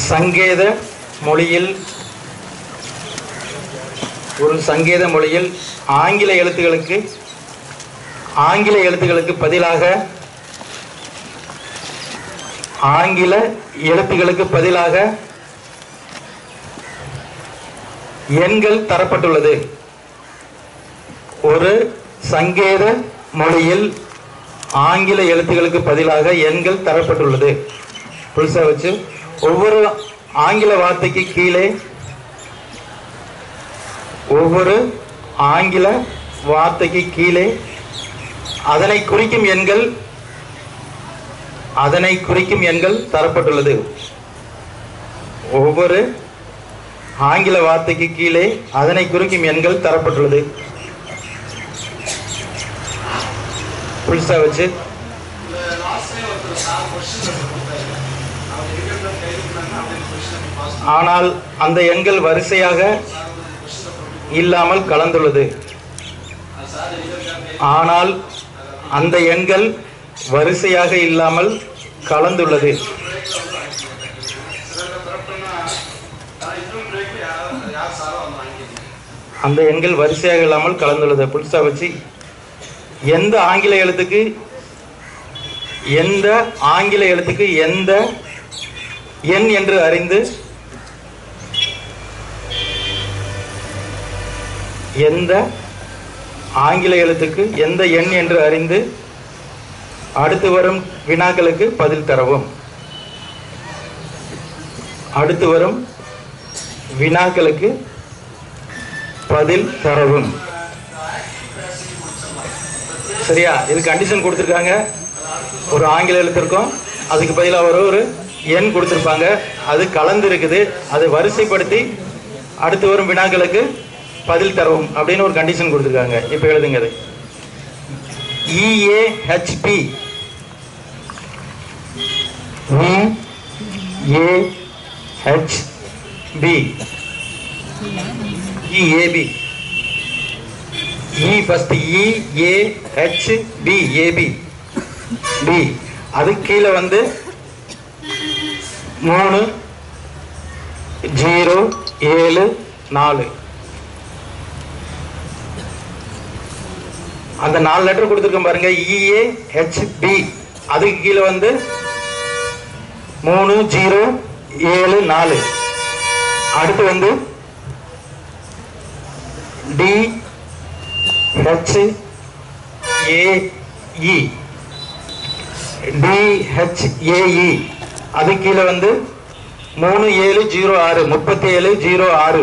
சங்கேத மொழியில் ஒரு சங்கேத மொழியில் ஆங்கில எழுத்துகளுக்கு ஆங்கில எழுத்துகளுக்கு பதிலாக ஆங்கில எழுத்துகளுக்கு பதிலாக எண்கள் தரப்பட்டுள்ளது ஒரு சங்கேத மொழியில் ஆங்கில எழுத்துகளுக்கு பதிலாக எண்கள் தரப்பட்டுள்ளது புதுசா வச்சு ஒவ்வொரு ஆங்கில வார்த்தைக்கு கீழே ஒவ்வொரு ஆங்கில வார்த்தைக்கு கீழே அதனை குறிக்கும் எண்கள் அதனை குறிக்கும் எண்கள் தரப்பட்டுள்ளது ஒவ்வொரு ஆங்கில வார்த்தைக்கு கீழே அதனை குறிக்கும் எண்கள் தரப்பட்டுள்ளது புதுசா வச்சு ஆனால் அந்த எண்கள் வரிசையாக இல்லாமல் கலந்துள்ளது ஆனால் அந்த எண்கள் வரிசையாக இல்லாமல் கலந்துள்ளது அந்த எண்கள் வரிசையாக இல்லாமல் கலந்துள்ளது புதுசா வச்சு எந்த ஆங்கில எழுத்துக்கு எந்த ஆங்கில எழுத்துக்கு எந்த எண் என்று அறிந்து எந்த ஆங்கில எழுத்துக்கு எந்த எண் என்று அறிந்து அடுத்து வரும் வினாக்களுக்கு பதில் தரவும் அடுத்து வரும் வினாக்களுக்கு பதில் தரவும் சரியா இது கண்டிஷன் கொடுத்துருக்காங்க ஒரு ஆங்கில எழுத்திற்கும் அதுக்கு பதிலாக ஒரு ஒரு எண் கொடுத்துருப்பாங்க அது கலந்து இருக்குது அதை வரிசைப்படுத்தி அடுத்து வரும் வினாக்களுக்கு பதில் தரவும் அப்படின்னு ஒரு கண்டிஷன் கொடுத்துருக்காங்க இப்போ எழுதுங்க அது EAHP EAHP EAP E first E A H P AB P அது கீழே வந்து மூணு ஜீரோ ஏழு நாலு அந்த நாலு லெட்டர் கொடுத்துருக்கோம் பாருங்க இஏ ஹெச் பி அதுக்கு கீழே வந்து மூணு ஜீரோ ஏழு நாலு அடுத்து வந்து டி ஹெச் ஏஇ டிஹெச்ஏஇ அது கீழே வந்து மூணு ஏழு ஜீரோ ஆறு முப்பத்தி ஏழு ஜீரோ ஆறு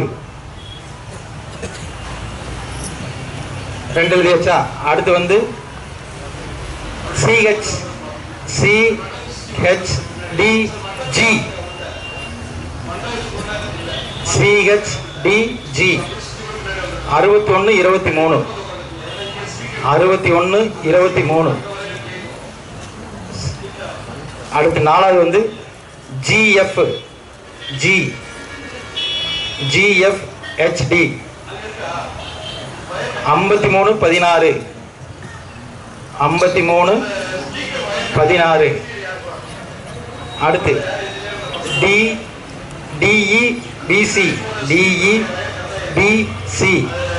ரெண்டு எழுதியாச்சா அடுத்து வந்து CH CH DG CH DG அறுபத்தி ஒன்று இருபத்தி மூணு அறுபத்தி ஒன்று இருபத்தி மூணு அடுத்து நாலாவது வந்து ஜிஎஃப் ஜி ஜிஎஃப் ஹெச்டி ஐம்பத்தி மூணு பதினாறு ஐம்பத்தி மூணு பதினாறு அடுத்து D DE PC DE PC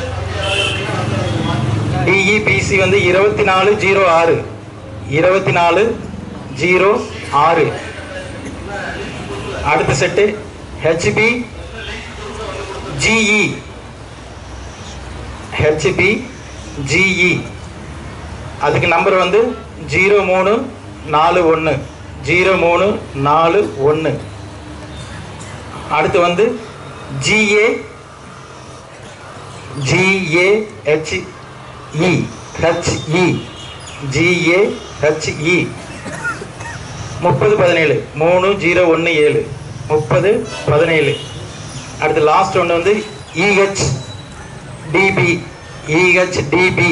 DEPC வந்து இருபத்தி நாலு ஜீரோ ஆறு இருபத்தி நாலு ஜீரோ ஆறு அடுத்த set HP GE HP GE அதுக்கு நம்பர் வந்து ஜீரோ மூணு நாலு ஒன்று ஜீரோ மூணு நாலு ஒன்று அடுத்து வந்து ஜிஏ ஜிஏஹெச்இ ஹெச்இ ஜிஏஹெச்இ முப்பது பதினேழு மூணு ஜீரோ ஒன்று ஏழு முப்பது பதினேழு அடுத்து லாஸ்ட் ஒன்று வந்து EH DP EH DP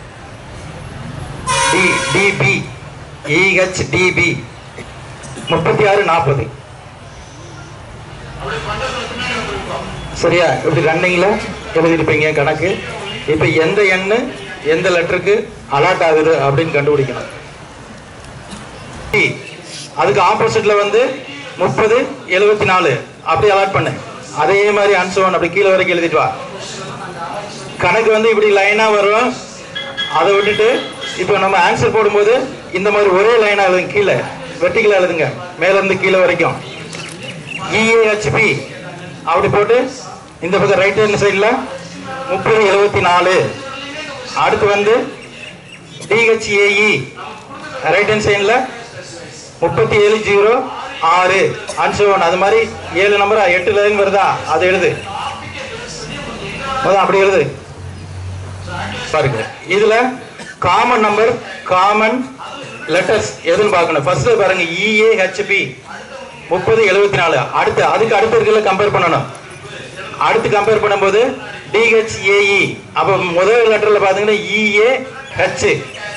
D DP EH DP முப்பத்தி ஆறு நாற்பது சரியா இப்படி ரன்னிங்கில் எழுதியிருப்பீங்க கணக்கு இப்போ எந்த எண்ணு எந்த லெட்டருக்கு அலாட் ஆகுது அப்படின்னு கண்டுபிடிக்கணும் அதுக்கு ஆப்போசிட்ல வந்து முப்பது எழுபத்தி நாலு அப்படி அலாட் பண்ணு அதே மாதிரி அன்சோன் அப்படி கீழே வரைக்கும் எழுதிட்டு வா கணக்கு வந்து இப்படி லைனா வரும் அதை விட்டுட்டு இப்போ நம்ம ஆன்சர் போடும்போது இந்த மாதிரி ஒரே லைனா எழுதுங்க கீழே வெட்டிக்கல எழுதுங்க மேல இருந்து கீழே வரைக்கும் இஏஹெச்பி அப்படி போட்டு இந்த பக்கம் ரைட் ஹேண்ட் சைடில் முப்பது எழுபத்தி நாலு அடுத்து வந்து டிஹெச்ஏஇ ரைட் ஹேண்ட் சைடில் முப்பத்தி ஏழு ஜீரோ ஆறு அன்சோன் அது மாதிரி ஏழு நம்பரா எட்டு லைன் வருதா அதை எழுது முதல்ல அப்படி எழுது பாருங்க இதுல காமன் நம்பர் காமன் லெட்டர்ஸ் எதுன்னு பார்க்கணும் ஃபர்ஸ்ட் பாருங்க இஏ ஹெச்பி முப்பது எழுபத்தி நாலு அடுத்து அதுக்கு அடுத்து இருக்கிற கம்பேர் பண்ணணும் அடுத்து கம்பேர் பண்ணும்போது டிஹெச்ஏஇ அப்போ முதல் லெட்டர்ல பாத்தீங்கன்னா இஏ ஹெச்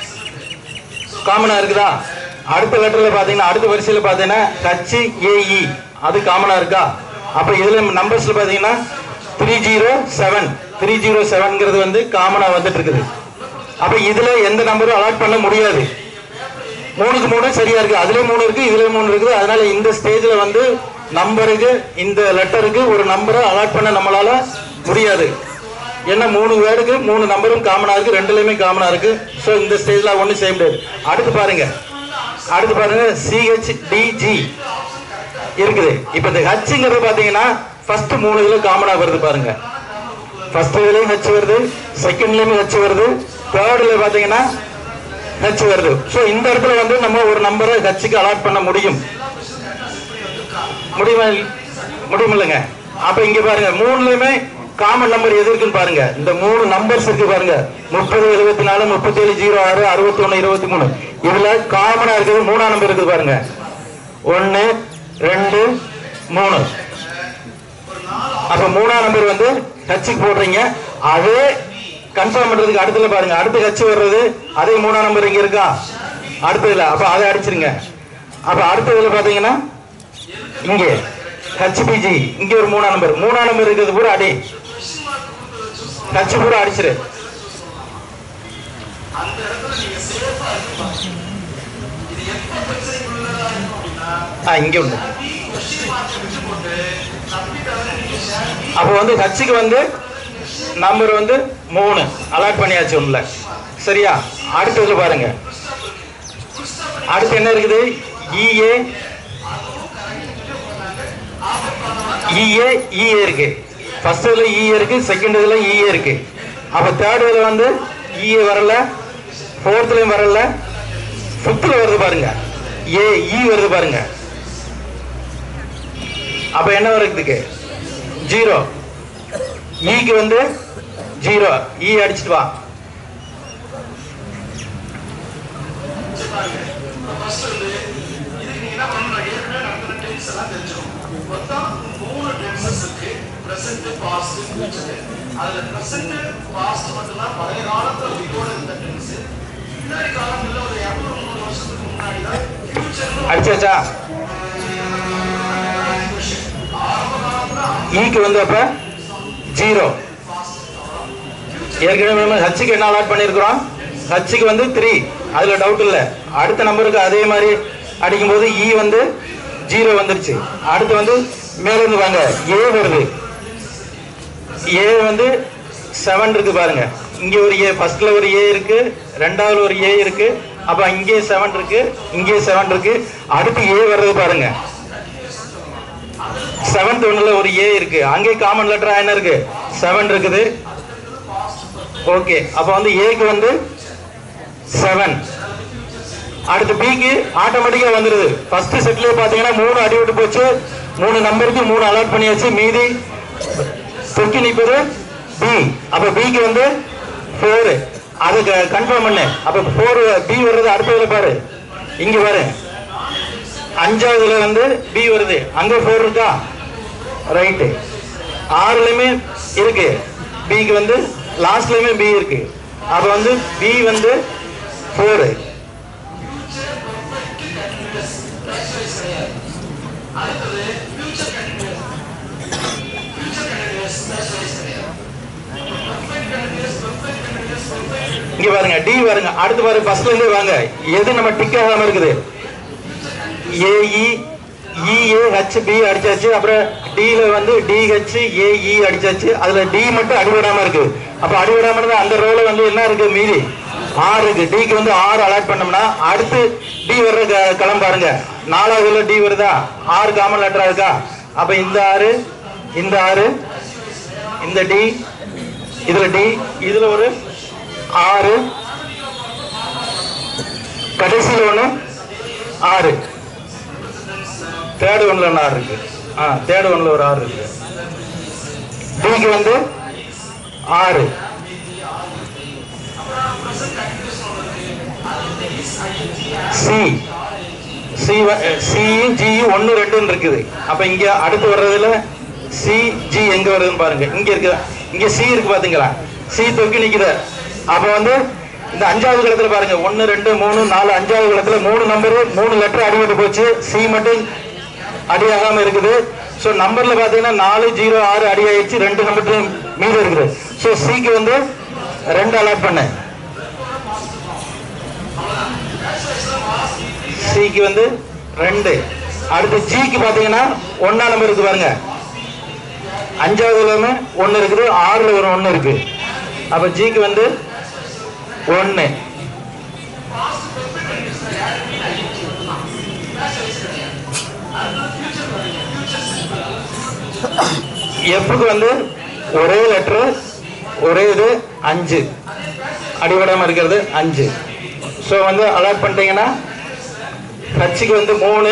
காமனா இருக்குதா அடுத்த லெட்டர்ல பாத்தீங்கன்னா அடுத்த வரிசையில பாத்தீங்கன்னா ஹச் ஏஇ அது காமனா இருக்கா அப்ப இதுல நம்பர்ஸ்ல பாத்தீங்கன்னா three zero seven three zero செவன்ங்கிறது வந்து காமனா வந்துட்டு இருக்குது அப்ப இதுல எந்த நம்பரும் அலாட் பண்ண முடியாது மூணுக்கு மூணு சரியா இருக்கு அதுல மூணு இருக்கு இதுல மூணு இருக்குது அதனால இந்த ஸ்டேஜ்ல வந்து நம்பருக்கு இந்த லெட்டருக்கு ஒரு நம்பரை அலாட் பண்ண நம்மளால முடியாது ஏன்னா மூணு வேர்டுக்கு மூணு நம்பரும் காமனா இருக்கு ரெண்டுலயுமே காமனா இருக்கு ஸோ இந்த ஸ்டேஜ்ல ஒன்றும் செய்ய முடியாது அடுத்து பாருங்க அடுத்து பாருங்க சிஹெச்டிஜி இருக்குது இப்போ இந்த ஹச்சுங்கிறது பாத்தீங்கன்னா ஃபர்ஸ்ட் மூணு இதுல காமனா வருது பாருங்க ஃபர்ஸ்ட் இதுலயும் ஹச் வருது செகண்ட்லயும் ஹச் வருது தேர்ட்ல பாத்தீங்கன்னா ஹச் வருது ஸோ இந்த இடத்துல வந்து நம்ம ஒரு நம்பரை ஹச்சுக்கு அலாட் பண்ண முடியும் முடியுமா முடியும் இல்லைங்க அப்ப இங்க பாருங்க மூணுலயுமே காமன் நம்பர் எது இருக்குன்னு பாருங்க இந்த மூணு நம்பர்ஸ் இருக்கு பாருங்க முப்பது எழுபத்தி நாலு முப்பத்தி ஏழு ஜீரோ ஆறு அறுபத்தி ஒண்ணு இருபத்தி மூணு இதுல காமனா இருக்குது மூணாம் நம்பர் இருக்குது பாருங்க ஒன்னு ரெண்டு மூணு அப்ப மூணாம் நம்பர் வந்து ஹச்சுக்கு போடுறீங்க அதே கன்ஃபார்ம் பண்றதுக்கு அடுத்துல பாருங்க அடுத்து ஹச் வர்றது அதே மூணாம் நம்பர் இங்க இருக்கா அடுத்ததுல அப்ப அதை அடிச்சிருங்க அப்ப அடுத்ததுல பாத்தீங்கன்னா இங்க ஹச்பிஜி இங்க ஒரு மூணாம் நம்பர் மூணாம் நம்பர் இருக்கிறது பூரா அடி ஹச் பூரா அடிச்சிரு ஆ இங்க உண்டு அப்போ வந்து ஹச்சுக்கு வந்து நம்பர் வந்து மூணு அலாட் பண்ணியாச்சு உள்ள சரியா அடுத்ததுல பாருங்க அடுத்து என்ன இருக்குது இஏ இஏ இஏ இருக்கு ஃபர்ஸ்ட் இதுல இஏ இருக்கு செகண்ட் இதுல இஏ இருக்கு அப்ப தேர்ட் இதுல வந்து இஏ வரல ஃபோர்த்லயும் வரல ஃபிஃப்த்ல வருது பாருங்க ஏ இ வருது பாருங்க அப்ப என்ன வருதுக்கு ஜீரோ ஈக்கு வந்து ஜீரோ ஈ அடிச்சிட்டு வா அதுல பிரசன்ட் பாஸ்ட் மட்டும்தான் பழைய காலத்துல பிஃபோர் இந்த டென்ஸ் பின்னாடி காலத்துல ஒரு இரநூறு முந்நூறு வருஷத்துக்கு முன்னாடி தான் ஃபியூச்சர்ல அடிச்சாச்சா ஈக்கு வந்து அப்ப ஜீரோ ஏற்கனவே நம்ம ஹச்சுக்கு என்ன அலாட் பண்ணியிருக்கிறோம் ஹச்சுக்கு வந்து த்ரீ அதுல டவுட் இல்லை அடுத்த நம்பருக்கு அதே மாதிரி அடிக்கும்போது இ வந்து ஜீரோ வந்துருச்சு அடுத்து வந்து மேல இருந்து வாங்க ஏ வருது ஏ வந்து செவன் இருக்கு பாருங்க இங்க ஒரு ஏ ஃபர்ஸ்ட்ல ஒரு ஏ இருக்கு ரெண்டாவது ஒரு ஏ இருக்கு அப்ப இங்கே செவன் இருக்கு இங்கே செவன் இருக்கு அடுத்து ஏ வர்றது பாருங்க செவன்த் ஒன்னுல ஒரு ஏ இருக்கு அங்கே காமன் லெட்டரா என்ன இருக்கு செவன் இருக்குது ஓகே அப்ப வந்து ஏக்கு வந்து செவன் அடுத்து பிக்கு ஆட்டோமேட்டிக்கா வந்துருது ஃபர்ஸ்ட் செட்லயே பாத்தீங்கன்னா மூணு அடி விட்டு போச்சு மூணு நம்பருக்கு மூணு அலாட் பண்ணியாச்சு மீதி தொக்கி நிற்பது பி அப்ப பிக்கு வந்து ஃபோர் அது கன்ஃபார்ம் பண்ணு அப்ப ஃபோர் பி வர்றது அடுத்ததுல பாரு இங்க பாரு அஞ்சாவதுல வந்து பி வருது அங்க ஃபோர் இருக்கா ரைட்டு ஆறுலயுமே இருக்கு பிக்கு வந்து லாஸ்ட்லயுமே பி இருக்கு அப்ப வந்து பி வந்து ஃபோரு இங்க பாருங்க டி பாருங்க அடுத்து பாருங்க ஃபர்ஸ்ட்ல இருந்தே வாங்க எது நம்ம டிக் ஆகாம இருக்குது ஏஇ இஏ ஹெச் பி அடிச்சாச்சு அப்புறம் டில வந்து டிஹெச் ஏஇ அடிச்சாச்சு அதுல டி மட்டும் அடிபடாம இருக்கு அப்ப அடிபடாம இருந்தா அந்த ரோல வந்து என்ன இருக்கு மீதி ஆறு இருக்கு டிக்கு வந்து ஆறு அலாட் பண்ணோம்னா அடுத்து டி வர்ற க- களம் பாருங்க நாலாவதுல டி வருதா ஆறு காமன் லெட்டரா இருக்கா அப்ப இந்த ஆறு இந்த ஆறு இந்த டி இதுல டி இதுல ஒரு ஆறு கடைசியில் ஒண்ணு ஆறு தேர்ட் ஒன்ல ஒன்று ஆறு இருக்கு ஆ தேர்ட் ஒன்ல ஒரு ஆறு இருக்கு டிக்கு வந்து ஆறு சி சி சி ஜி ஒன்று ரெண்டுன்னு இருக்குது அப்ப இங்க அடுத்து வர்றதுல சி ஜி எங்க வருதுன்னு பாருங்க இங்க இருக்கு இங்க சி இருக்கு பாத்தீங்களா சி தொக்கி நிக்குது அப்ப வந்து இந்த அஞ்சாவது களத்துல பாருங்க ஒன்னு ரெண்டு மூணு நாலு அஞ்சாவது களத்துல மூணு நம்பர் மூணு லெட்டர் அடிபட்டு போச்சு சி மட்டும் அடியாகாம இருக்குது ஸோ நம்பர்ல பாத்தீங்கன்னா நாலு ஜீரோ ஆறு அடி ஆயிடுச்சு ரெண்டு நம்பர் மீது இருக்குது ஸோ சிக்கு வந்து ரெண்டு அலாட் பண்ணேன் சிக்கு வந்து ரெண்டு அடுத்து ஜிக்கு பாத்தீங்கன்னா ஒன்னா நம்பர் இருக்கு பாருங்க அஞ்சாவதுல ஒன்னு இருக்குது ஆறுல ஒரு ஒன்னு இருக்கு அப்ப ஜிக்கு வந்து ஒன்னு எஃப்க்கு வந்து ஒரே லெட்டர் ஒரே இது அஞ்சு அடிபடாம இருக்கிறது அஞ்சு ஸோ வந்து அலாட் பண்ணிட்டீங்கன்னா ஹச்சுக்கு வந்து மூணு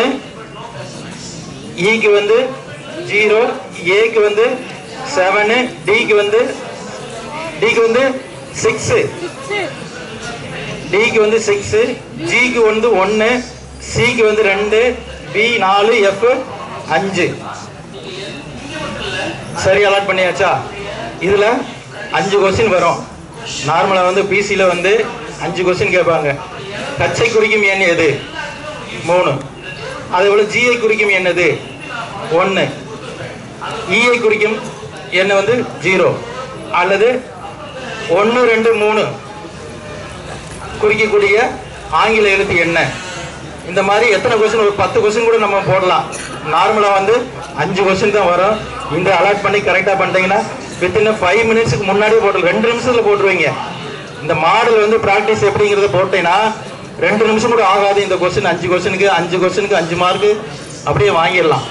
இக்கு வந்து ஜீரோ ஏக்கு வந்து செவனு டிக்கு வந்து டிக்கு வந்து சிக்ஸு டிக்கு வந்து சிக்ஸு ஜிக்கு வந்து ஒன்று சிக்கு வந்து ரெண்டு பி நாலு எஃப் அஞ்சு சரி அலாட் பண்ணியாச்சா இதுல அஞ்சு கொஸ்டின் வரும் நார்மலா வந்து பிசில வந்து அஞ்சு கொஸ்டின் கேட்பாங்க கச்சை குறிக்கும் எண் எது மூணு அதே போல ஜிஐ குறிக்கும் என்னது ஒன்று இஐ குறிக்கும் எண் வந்து ஜீரோ அல்லது ஒன்று ரெண்டு மூணு குறிக்கக்கூடிய ஆங்கில எழுத்து என்ன இந்த மாதிரி எத்தனை கொஸ்டின் ஒரு பத்து கொஸ்டின் கூட நம்ம போடலாம் நார்மலா வந்து அஞ்சு கொஸ்டின் தான் வரும் இந்த அலாட் பண்ணி கரெக்டா பண்ணிட்டீங்கன்னா வித்தின் ஃபைவ் மினிட்ஸ்க்கு முன்னாடியே போட்டு ரெண்டு நிமிஷத்துல போட்டுருவீங்க இந்த மாடல் வந்து பிராக்டிஸ் எப்படிங்கிறத போட்டீங்கன்னா ரெண்டு நிமிஷம் கூட ஆகாது இந்த கொஸ்டின் அஞ்சு கொஸ்டினுக்கு அஞ்சு கொஸ்டினுக்கு அஞ்சு மார்க் அப்படியே வாங்கிடலாம்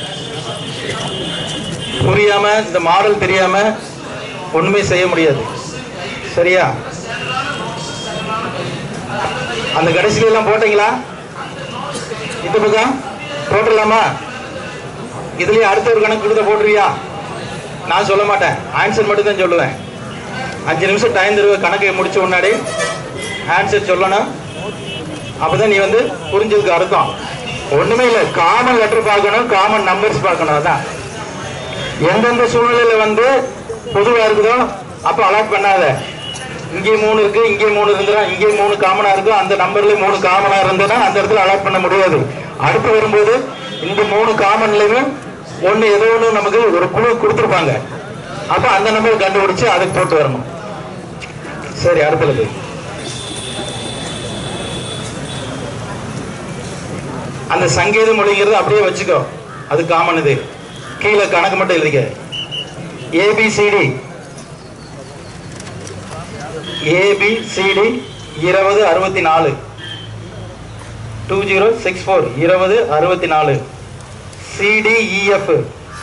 புரியாம இந்த மாடல் தெரியாம ஒண்ணுமே செய்ய முடியாது சரியா அந்த கடைசியில எல்லாம் போட்டீங்களா இந்த பக்கம் போட்டுடலாமா இதுலயே அடுத்த ஒரு கணக்கு கொடுத்த போட்டுருவியா நான் சொல்ல மாட்டேன் ஆன்சர் மட்டும் தான் சொல்லுவேன் அஞ்சு நிமிஷம் டைம் தருவ கணக்கை முடிச்ச முன்னாடி ஆன்சர் சொல்லணும் அப்பதான் நீ வந்து புரிஞ்சதுக்கு அர்த்தம் ஒண்ணுமே இல்லை காமன் லெட்டர் பார்க்கணும் காமன் நம்பர்ஸ் பார்க்கணும் அதான் எந்தெந்த சூழ்நிலையில வந்து பொதுவா இருக்குதோ அப்ப அலாட் பண்ணாத இங்கே மூணு இருக்கு இங்கே மூணு இருந்துடா இங்கே மூணு காமனா இருக்கு அந்த நம்பர்ல மூணு காமனா இருந்ததுன்னா அந்த இடத்துல அலாட் பண்ண முடியாது அடுத்து வரும்போது இந்த மூணு காமன்லயுமே ஒண்ணு ஏதோ ஒண்ணு நமக்கு ஒரு குழு கொடுத்துருப்பாங்க அப்ப அந்த நம்பர் கண்டுபிடிச்சு அதுக்கு போட்டு வரணும் சரி அடுத்தது போய் அந்த சங்கேத மொழிங்கிறது அப்படியே வச்சுக்கோ அது காமன் இது கீழே கணக்கு மட்டும் எழுதிக்க ஏபிசிடி ஏபிசிடி இருபது அறுபத்தி நாலு டூ ஜீரோ சிக்ஸ் ஃபோர் இருபது அறுபத்தி நாலு சிடிஇஎஃப்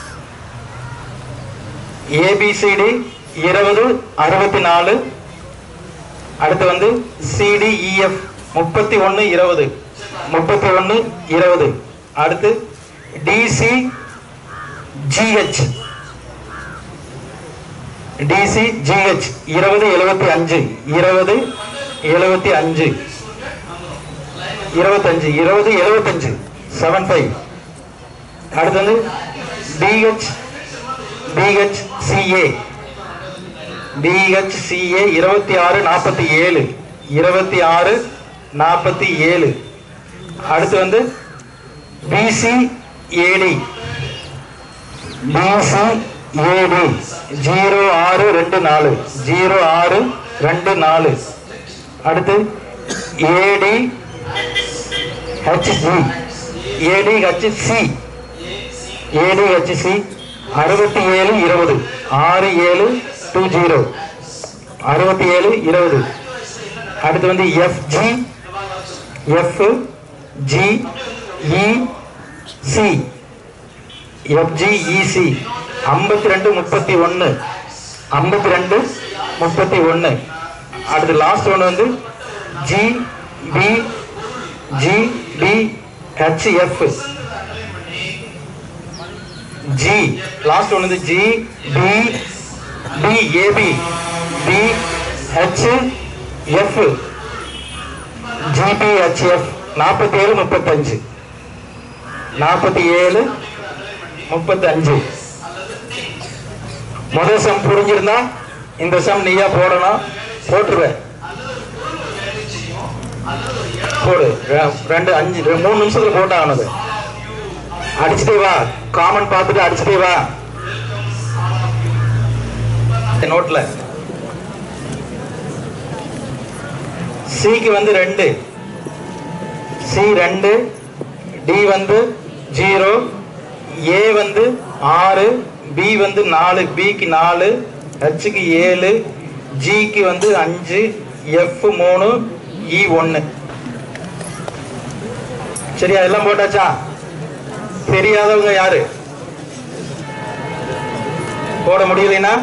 ஏபிசிடி இருபது அறுபத்தி நாலு அடுத்து வந்து சிடிஇஎஃப் முப்பத்தி ஒன்று இருபது முப்பத்தி ஒன்று இருபது அடுத்து டிசி ஜிஹெச் டிசி ஜிஹெச் இருபது எழுபத்தி அஞ்சு இருபது எழுபத்தி அஞ்சு இருபத்தஞ்சு இருபது எழுபத்தஞ்சு செவன் ஃபைவ் அடுத்து வந்து DH DH CA DH CA இருபத்தி ஆறு நாற்பத்தி ஏழு இருபத்தி ஆறு நாற்பத்தி ஏழு அடுத்து வந்து BC AD BC AD zero ஆறு ரெண்டு நாலு ஜீரோ ஆறு ரெண்டு நாலு அடுத்து ஏடி ஹெச்ஜி ஏடிஹெச்சி ஏடிஹெச்சி அறுபத்தி ஏழு இருபது ஆறு ஏழு டூ ஜீரோ அறுபத்தி ஏழு இருபது அடுத்து வந்து FG F G E C FGEC ஐம்பத்தி ரெண்டு முப்பத்தி ஒன்று ஐம்பத்தி ரெண்டு முப்பத்தி ஒன்று அடுத்து லாஸ்ட் ஒன்று வந்து G B G B HF G last ஒன்று வந்து G B B AB B H F GBHF நாற்பத்தி ஏழு முப்பத்தஞ்சு நாற்பத்தி ஏழு முப்பத்தஞ்சு முதல் சம் புரிஞ்சிருந்தா இந்த சம் நீயா போடணும் போட்டுருவேன் போடு ரெ- ரெண்டு அஞ்சு ரெ- மூணு நிமிஷத்துல போட்டானது அடிச்சுட்டே வா காமன் பார்த்துட்டு அடிச்சுட்டே வா நோட்ல சிக்கு வந்து ரெண்டு சி ரெண்டு டி வந்து ஜீரோ ஏ வந்து ஆறு பி வந்து நாலு பிக்கு நாலு ஹெச்சுக்கு ஏழு ஜிக்கு வந்து அஞ்சு எஃப் மூணு இ ஒன்று சரியா எல்லாம் போட்டாச்சா தெரியாதவங்க யாரு போட முடியலைன்னா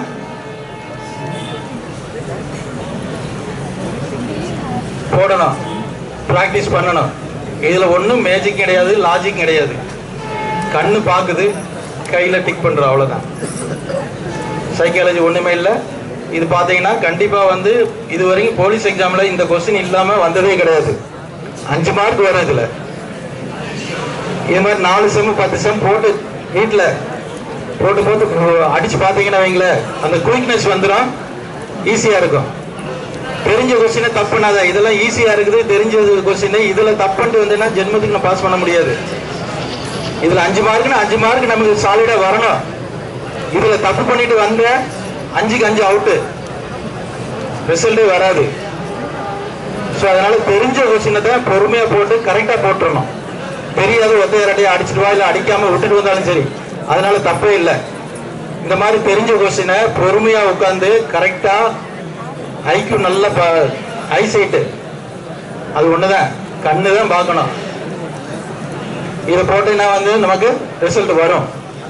போடணும் ப்ராக்டிஸ் பண்ணணும் இதில் ஒன்றும் மேஜிக் கிடையாது லாஜிக் கிடையாது கண்ணு பார்க்குது கையில் டிக் பண்ணுறோம் அவ்வளோதான் சைக்காலஜி ஒன்றுமே இல்லை இது பார்த்தீங்கன்னா கண்டிப்பாக வந்து இது வரைக்கும் போலீஸ் எக்ஸாமில் இந்த கொஸ்டின் இல்லாமல் வந்ததே கிடையாது அஞ்சு மார்க் வரும் இதில் இது மாதிரி நாலு செம் பத்து செம் போட்டு வீட்டில் போட்டு போட்டு அடிச்சு பார்த்தீங்கன்னா வைங்களேன் அந்த குயிக்னஸ் வந்துடும் ஈஸியாக இருக்கும் தெரிஞ்ச கொஸ்டினை தப்பு பண்ணாத இதெல்லாம் ஈஸியா இருக்குது தெரிஞ்ச கொஸ்டின் இதுல தப்பு பண்ணிட்டு வந்தேன்னா ஜென்மத்துக்கு நான் பாஸ் பண்ண முடியாது இதுல அஞ்சு மார்க்னா அஞ்சு மார்க் நமக்கு சாலிடா வரணும் இதுல தப்பு பண்ணிட்டு வந்த அஞ்சுக்கு அஞ்சு அவுட்டு ரிசல்ட்டே வராது ஸோ அதனால தெரிஞ்ச கொஸ்டினை தான் பொறுமையா போட்டு கரெக்டா போட்டுறணும் தெரியாத ஒத்தைய ரெட்டையை அடிச்சிட்டு வா இல்ல அடிக்காம விட்டுட்டு வந்தாலும் சரி அதனால தப்பே இல்லை இந்த மாதிரி தெரிஞ்ச கொஸ்டினை பொறுமையா உட்காந்து கரெக்டா ஐக்யூ நல்ல ஐசைட்டு அது ஒண்ணுதான் கண்ணு தான் பார்க்கணும் இதை போட்டீங்கன்னா வந்து நமக்கு ரிசல்ட் வரும்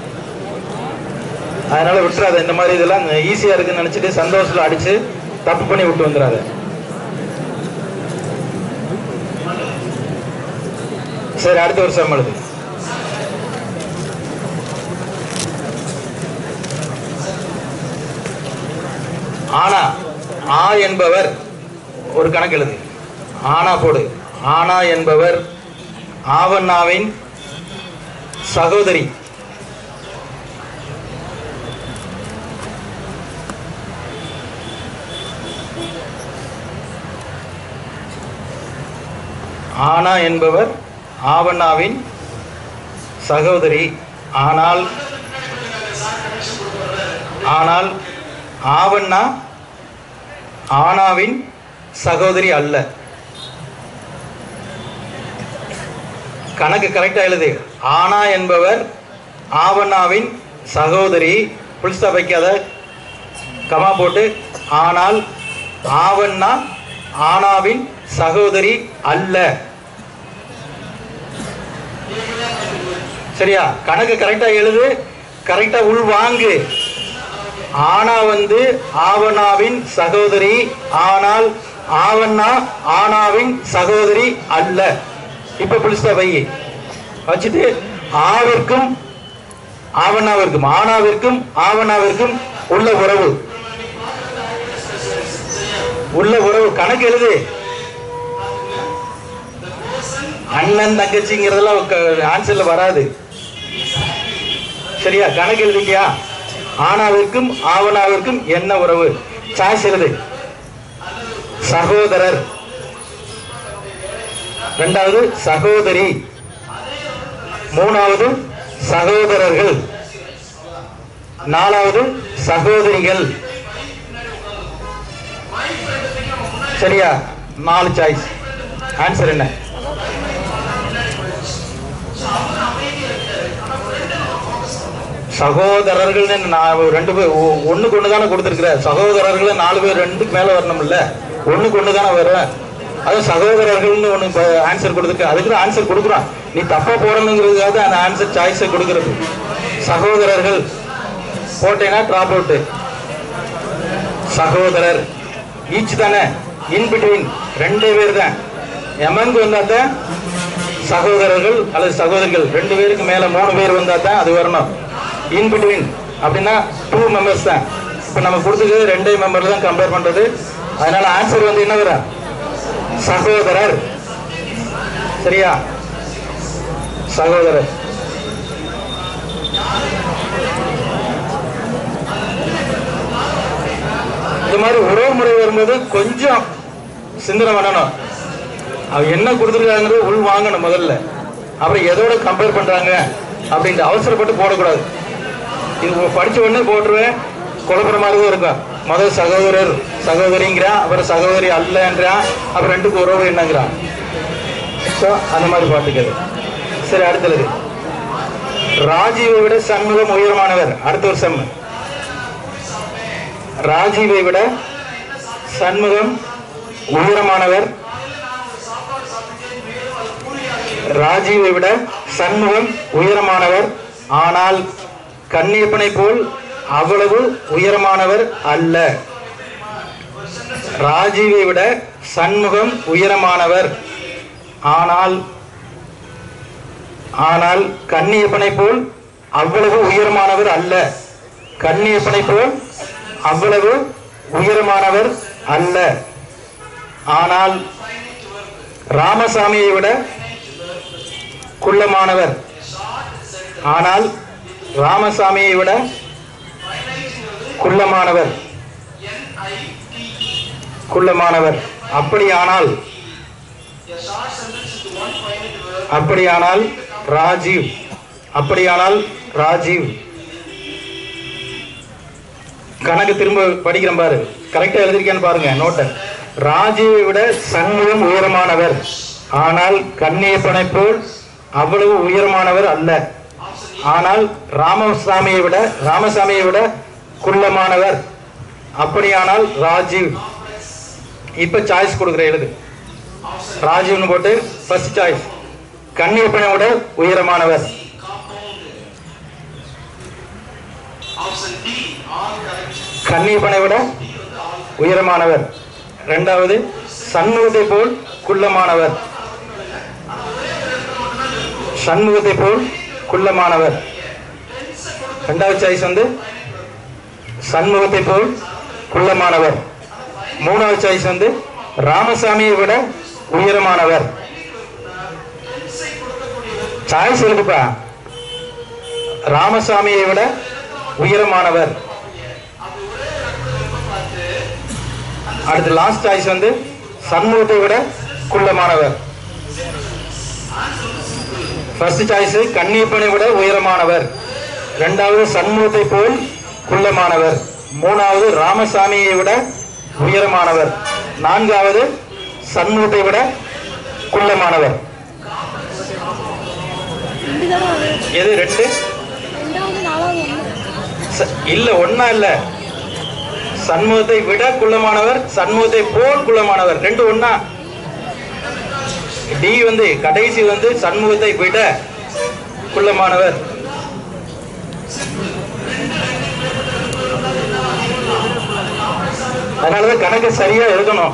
அதனால விட்டுறாத இந்த மாதிரி இதெல்லாம் ஈஸியா இருக்குன்னு நினைச்சிட்டு சந்தோஷத்துல அடிச்சு தப்பு பண்ணி விட்டு வந்துடாத சரி அடுத்த வருஷம் எழுது ஆனா ஆ என்பவர் ஒரு கணக்கு எழுது ஆனா போடு ஆனா என்பவர் ஆவண்ணாவின் சகோதரி ஆனா என்பவர் ஆவண்ணாவின் சகோதரி ஆனால் ஆனால் ஆவண்ணா ஆனாவின் சகோதரி அல்ல கணக்கு கரெக்டா எழுது ஆனா என்பவர் ஆவண்ணாவின் சகோதரி புல்ஸ்டா வைக்காத கமா போட்டு ஆனால் ஆவண்ணா ஆனாவின் சகோதரி அல்ல சரியா கணக்கு கரெக்டா எழுது கரெக்டா உள் வாங்கு ஆனா வந்து ஆவணாவின் சகோதரி ஆனால் ஆவண்ணா ஆனாவின் சகோதரி அல்ல இப்ப புலிஸ்தா வை வச்சுட்டு ஆவிற்கும் ஆவண்ணாவிற்கும் ஆனாவிற்கும் ஆவண்ணாவிற்கும் உள்ள உறவு உள்ள உறவு கணக்கு எழுது அண்ணன் தங்கச்சிங்கிறதெல்லாம் ஆன்சர்ல வராது சரியா கணக்கு எழுதிட்டியா ஆனாவிற்கும் ஆவணாவிற்கும் என்ன உறவு சாய்ஸ் எழுது சகோதரர் இரண்டாவது சகோதரி மூணாவது சகோதரர்கள் நாலாவது சகோதரிகள் சரியா நாலு சாய்ஸ் ஆன்சர் என்ன சகோதரர்கள்னு நான் ரெண்டு பேர் ஒ- ஒண்ணுக்கு ஒண்ணு தானே கொடுத்துருக்குற சகோதரர்கள் நாலு பேர் ரெண்டுக்கு மேல வரணும்ல ஒண்ணுக்கு ஒண்ணு தானே வரும் அது சகோதரர்கள்னு ஒண்ணு ஆன்சர் கொடுத்துருக்கு அதுக்கு தான் ஆன்சர் கொடுக்குறான் நீ தப்பா போடணுங்கிறதுக்காக தான் அந்த ஆன்சர் சாய்ஸை கொடுக்கறது சகோதரர்கள் போட்டேன்னா டிராப் அவுட் சகோதரர் ஈச் தானே இன் பிட்வீன் ரெண்டே பேர் தான் எமங் வந்தா தான் சகோதரர்கள் அல்லது சகோதரிகள் ரெண்டு பேருக்கு மேல மூணு பேர் வந்தா தான் அது வரணும் இன் பிட்வீன் அப்படின்னா டூ மெம்பர்ஸ் தான் இப்போ நம்ம கொடுத்துருக்கிறது ரெண்டே மெம்பர் தான் கம்பேர் பண்றது அதனால ஆன்சர் வந்து என்ன வரும் சகோதரர் சரியா சகோதரர் இந்த மாதிரி உறவு முறை வரும்போது கொஞ்சம் சிந்தனை பண்ணணும் அவ என்ன கொடுத்துருக்காங்கிறது உள் வாங்கணும் முதல்ல அப்புறம் எதோட கம்பேர் பண்றாங்க அப்படின்ட்டு அவசரப்பட்டு போடக்கூடாது இது படிச்ச உடனே போட்டுருவேன் குழப்புற மாதிரி தான் இருக்கும் முதல் சகோதரர் சகோதரிங்கிறான் அப்புறம் சகோதரி அல்லன்றான் அப்புறம் ரெண்டுக்கு உறவு என்னங்கிறான் ஸோ அந்த மாதிரி பார்த்துக்கிறது சரி அடுத்தது ராஜீவை விட சண்முகம் உயரமானவர் அடுத்த ஒரு செம்ம ராஜீவை விட சண்முகம் உயரமானவர் ராஜீவை விட சண்முகம் உயரமானவர் ஆனால் கன்னியப்பனை போல் அவ்வளவு உயரமானவர் அல்ல ராஜீவை விட சண்முகம் உயரமானவர் ஆனால் ஆனால் கன்னியப்பனை போல் அவ்வளவு உயரமானவர் அல்ல கன்னியப்பனை போல் அவ்வளவு உயரமானவர் அல்ல ஆனால் ராமசாமியை விட குள்ளமானவர் ஆனால் ராமசாமியை விட குள்ளமானவர் குள்ளமானவர் அப்படியானால் அப்படியானால் ராஜீவ் அப்படியானால் ராஜீவ் கணக்கு திரும்ப படிக்கிறேன் பாரு கரெக்டா எழுதிருக்கேன்னு பாருங்க நோட்டை ராஜீவை விட சண்முகம் உயரமானவர் ஆனால் கண்ணியப்பனை போல் அவ்வளவு உயரமானவர் அல்ல ஆனால் ராமசாமியை விட ராமசாமியை விட குள்ளமானவர் அப்படியானால் ராஜீவ் இப்ப சாய்ஸ் கொடுக்குற எழுது ராஜீவ்னு போட்டு ஃபர்ஸ்ட் சாய்ஸ் கண்ணியப்பனை விட உயரமானவர் ஆப்ஷன் டி ஆல் கரெக்ட் கன்னியப்பனை விட உயரமானவர் இரண்டாவது சண்முகத்தை போல் குள்ளமானவர் சண்முகத்தை போல் குள்ளமானவர் இரண்டாவது சாய்ஸ் வந்து சண்முகத்தை போல் குள்ளமானவர் மூணாவது சாய்ஸ் வந்து ராமசாமியை விட உயரமானவர் சாய்ஸ் இருக்குப்பா ராமசாமியை விட உயரமானவர் அடுத்து லாஸ்ட் சாய்ஸ் வந்து சண்முகத்தை விட குள்ளமானவர் ஃபர்ஸ்ட் சாய்ஸ் கன்னியப்பனை விட உயரமானவர் இரண்டாவது சண்முகத்தை போல் குள்ளமானவர் மூணாவது ராமசாமியை விட உயரமானவர் நான்காவது சண்முகத்தை விட குள்ளமானவர் ரெண்டு தானே அது எது ரெண்டு ரெண்டாவது நாலாவது ஒன்று ச- இல்ல ஒண்ணா இல்ல சண்முகத்தை விட குள்ளமானவர் சண்முகத்தை போல் குள்ளமானவர் ரெண்டு ஒண்ணா டி வந்து கடைசி வந்து சண்முகத்தை விட குள்ளமானவர் அதனாலதான் கணக்கு சரியா எழுதணும்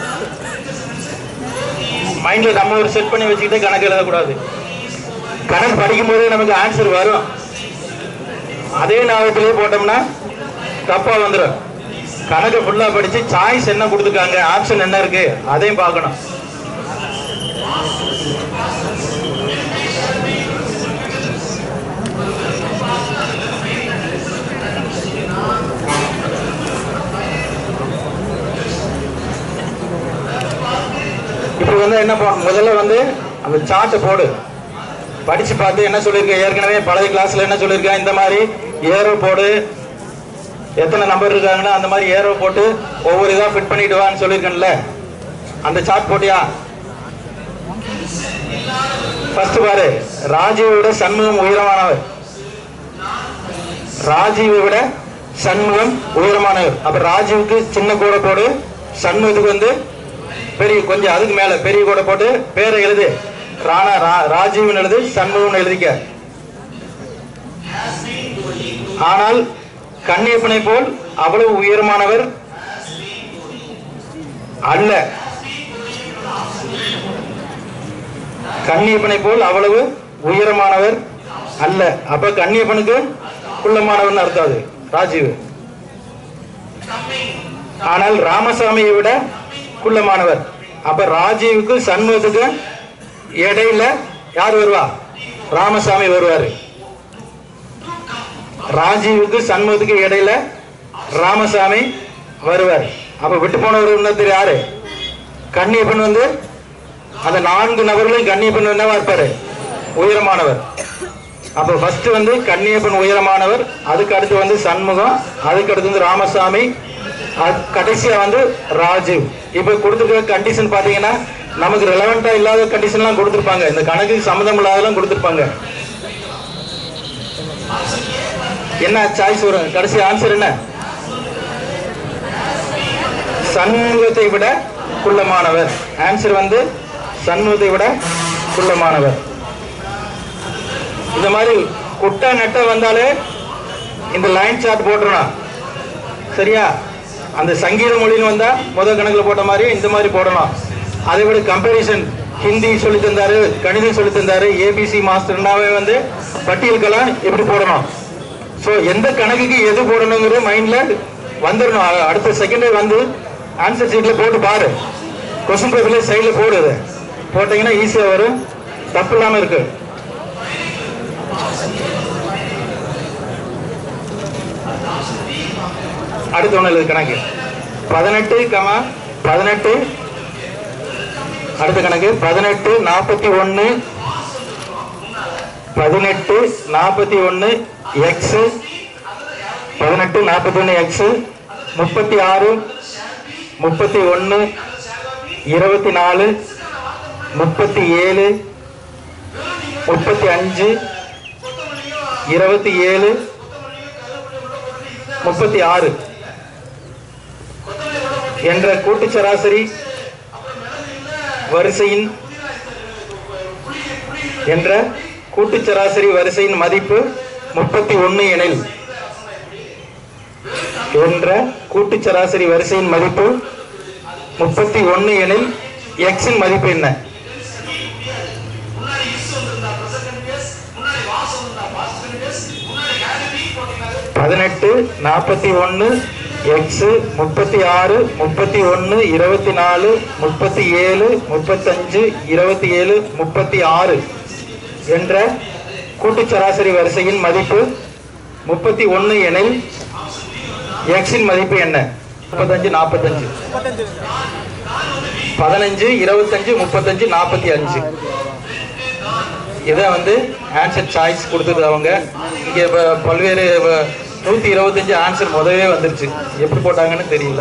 மைண்ட்ல நம்ம ஒரு செட் பண்ணி வச்சுக்கிட்டு கணக்கு எழுதக்கூடாது கணக்கு படிக்கும் போதே நமக்கு ஆன்சர் வரும் அதே ஞாபகத்திலே போட்டோம்னா தப்பா வந்துடும் கணக்கு ஃபுல்லா படிச்சு சாய்ஸ் என்ன கொடுத்துருக்காங்க ஆப்ஷன் என்ன இருக்கு அதையும் பார்க்கணும் இப்போ வந்து என்ன பண்ணணும் முதல்ல வந்து அந்த சார்ட்டை போடு படிச்சு பார்த்து என்ன சொல்லியிருக்க ஏற்கனவே பழைய கிளாஸ்ல என்ன சொல்லியிருக்கேன் இந்த மாதிரி ஏரோ போடு எத்தனை நம்பர் இருக்காங்கன்னா அந்த மாதிரி ஏரோ போட்டு ஒவ்வொரு இதா ஃபிட் பண்ணிட்டு வான்னு சொல்லியிருக்கேன்ல அந்த சார்ட் போட்டியா ஃபர்ஸ்ட் பாரு ராஜீவை விட சண்முகம் உயரமானவர் ராஜீவை விட சண்முகம் உயரமானவர் அப்ப ராஜீவுக்கு சின்ன கூட போடு சண்முகத்துக்கு வந்து பெரிய கொஞ்சம் அதுக்கு மேல பெரிய கூட போட்டு பேரை எழுது ராணா ரா- ராஜீவ்னு எழுது சண்முகம் எழுதிக்க ஆனால் கண்ணியப்பனை போல் அவ்வளவு உயரமானவர் அல்ல கண்ணியப்பனை போல் அவ்வளவு உயரமானவர் அல்ல அப்ப கண்ணியப்பனுக்கு குள்ளமானவன் அர்த்தம் அது ராஜீவ் ஆனால் ராமசாமியை விட குள்ளமானவர் அப்ப ராஜீவுக்கு சண்முகத்துக்கு இடையில யார் வருவா ராமசாமி வருவாரு ராஜீவுக்கு சண்முகத்துக்கு இடையில ராமசாமி வருவார் அப்ப விட்டு போனவர் இன்னொருத்தர் யாரு கண்ணியப்பன் வந்து அந்த நான்கு நபர்களும் கண்ணியப்பன் என்னவா இருப்பாரு உயரமானவர் அப்ப ஃபர்ஸ்ட் வந்து கண்ணியப்பன் உயரமானவர் அதுக்கு அடுத்து வந்து சண்முகம் அதுக்கு அடுத்து வந்து ராமசாமி அது கடைசியா வந்து ராஜீவ் இப்ப கொடுத்துருக்க கண்டிஷன் பாத்தீங்கன்னா நமக்கு ரெலவெண்டா இல்லாத கண்டிஷன் எல்லாம் கொடுத்துருப்பாங்க இந்த கணக்குக்கு சம்மந்தம் இல்லாதெல்லாம் கொடுத்துருப்பாங்க என்ன சாய்ஸ் வரும் கடைசி ஆன்சர் என்ன சண்முகத்தை விட குள்ளமானவர் ஆன்சர் வந்து சண்முகத்தை விட குள்ளமானவர் இந்த மாதிரி குட்டை நெட்டை வந்தாலே இந்த லைன் சார்ட் போட்டுறணும் சரியா அந்த சங்கீத மொழின்னு வந்தா முதல் கணக்குல போட்ட மாதிரி இந்த மாதிரி போடணும் அதை விட கம்பேரிசன் ஹிந்தி சொல்லி தந்தாரு கணிதம் சொல்லி தந்தாரு ஏபிசி மாஸ்டர்னாவே வந்து பட்டியலுக்கெல்லாம் எப்படி போடணும் ஸோ எந்த கணக்குக்கு எது போடணுங்கிறது மைண்ட்ல வந்துடணும் அ- அடுத்த செகண்டே வந்து ஆன்சர் ஷீட்ல போட்டு பாரு கொஸ்டின் பேப்பர்ல சைட்ல போடு அது போட்டீங்கன்னா ஈஸியா வரும் தப்பு இல்லாம இருக்கு அடுத்த ஒண்ணு எழுது கணக்கு பதினெட்டு கமா பதினெட்டு அடுத்த கணக்கு பதினெட்டு நாற்பத்தி ஒன்னு பதினெட்டு நாற்பத்தி ஒன்னு எக்ஸ் பதினெட்டு நாற்பத்தி ஒன்னு எக்ஸ் முப்பத்தி ஆறு முப்பத்தி ஒன்னு இருபத்தி நாலு முப்பத்தி ஏழு முப்பத்தி அஞ்சு இருபத்தி ஏழு முப்பத்தி ஆறு என்ற கூட்டு சராசரி வரிசையின் என்ற கூட்டு சராசரி வரிசையின் மதிப்பு முப்பத்தி ஒன்னு எனில் என்ற கூட்டு சராசரி வரிசையின் மதிப்பு முப்பத்தி ஒன்னு எனில் எக்ஸின் மதிப்பு என்ன பதினெட்டு நாற்பத்தி ஒன்னு எக்ஸ் முப்பத்தி ஆறு முப்பத்தி ஒன்னு இருபத்தி நாலு முப்பத்தி ஏழு முப்பத்தஞ்சு இருபத்தி ஏழு முப்பத்தி ஆறு என்ற கூட்டு சராசரி வரிசையின் மதிப்பு முப்பத்தி ஒன்னு எனில் எக்ஸின் மதிப்பு என்ன முப்பத்தஞ்சு நாற்பத்தஞ்சு பதினஞ்சு இருபத்தஞ்சு முப்பத்தஞ்சு நாற்பத்தி அஞ்சு இதை வந்து ஆன்சர் சாய்ஸ் கொடுத்தது அவங்க இங்க இப்ப பல்வேறு வ- நூத்தி இருபத்தஞ்சு ஆன்சர் முதவே வந்துருச்சு எப்படி போட்டாங்கன்னு தெரியல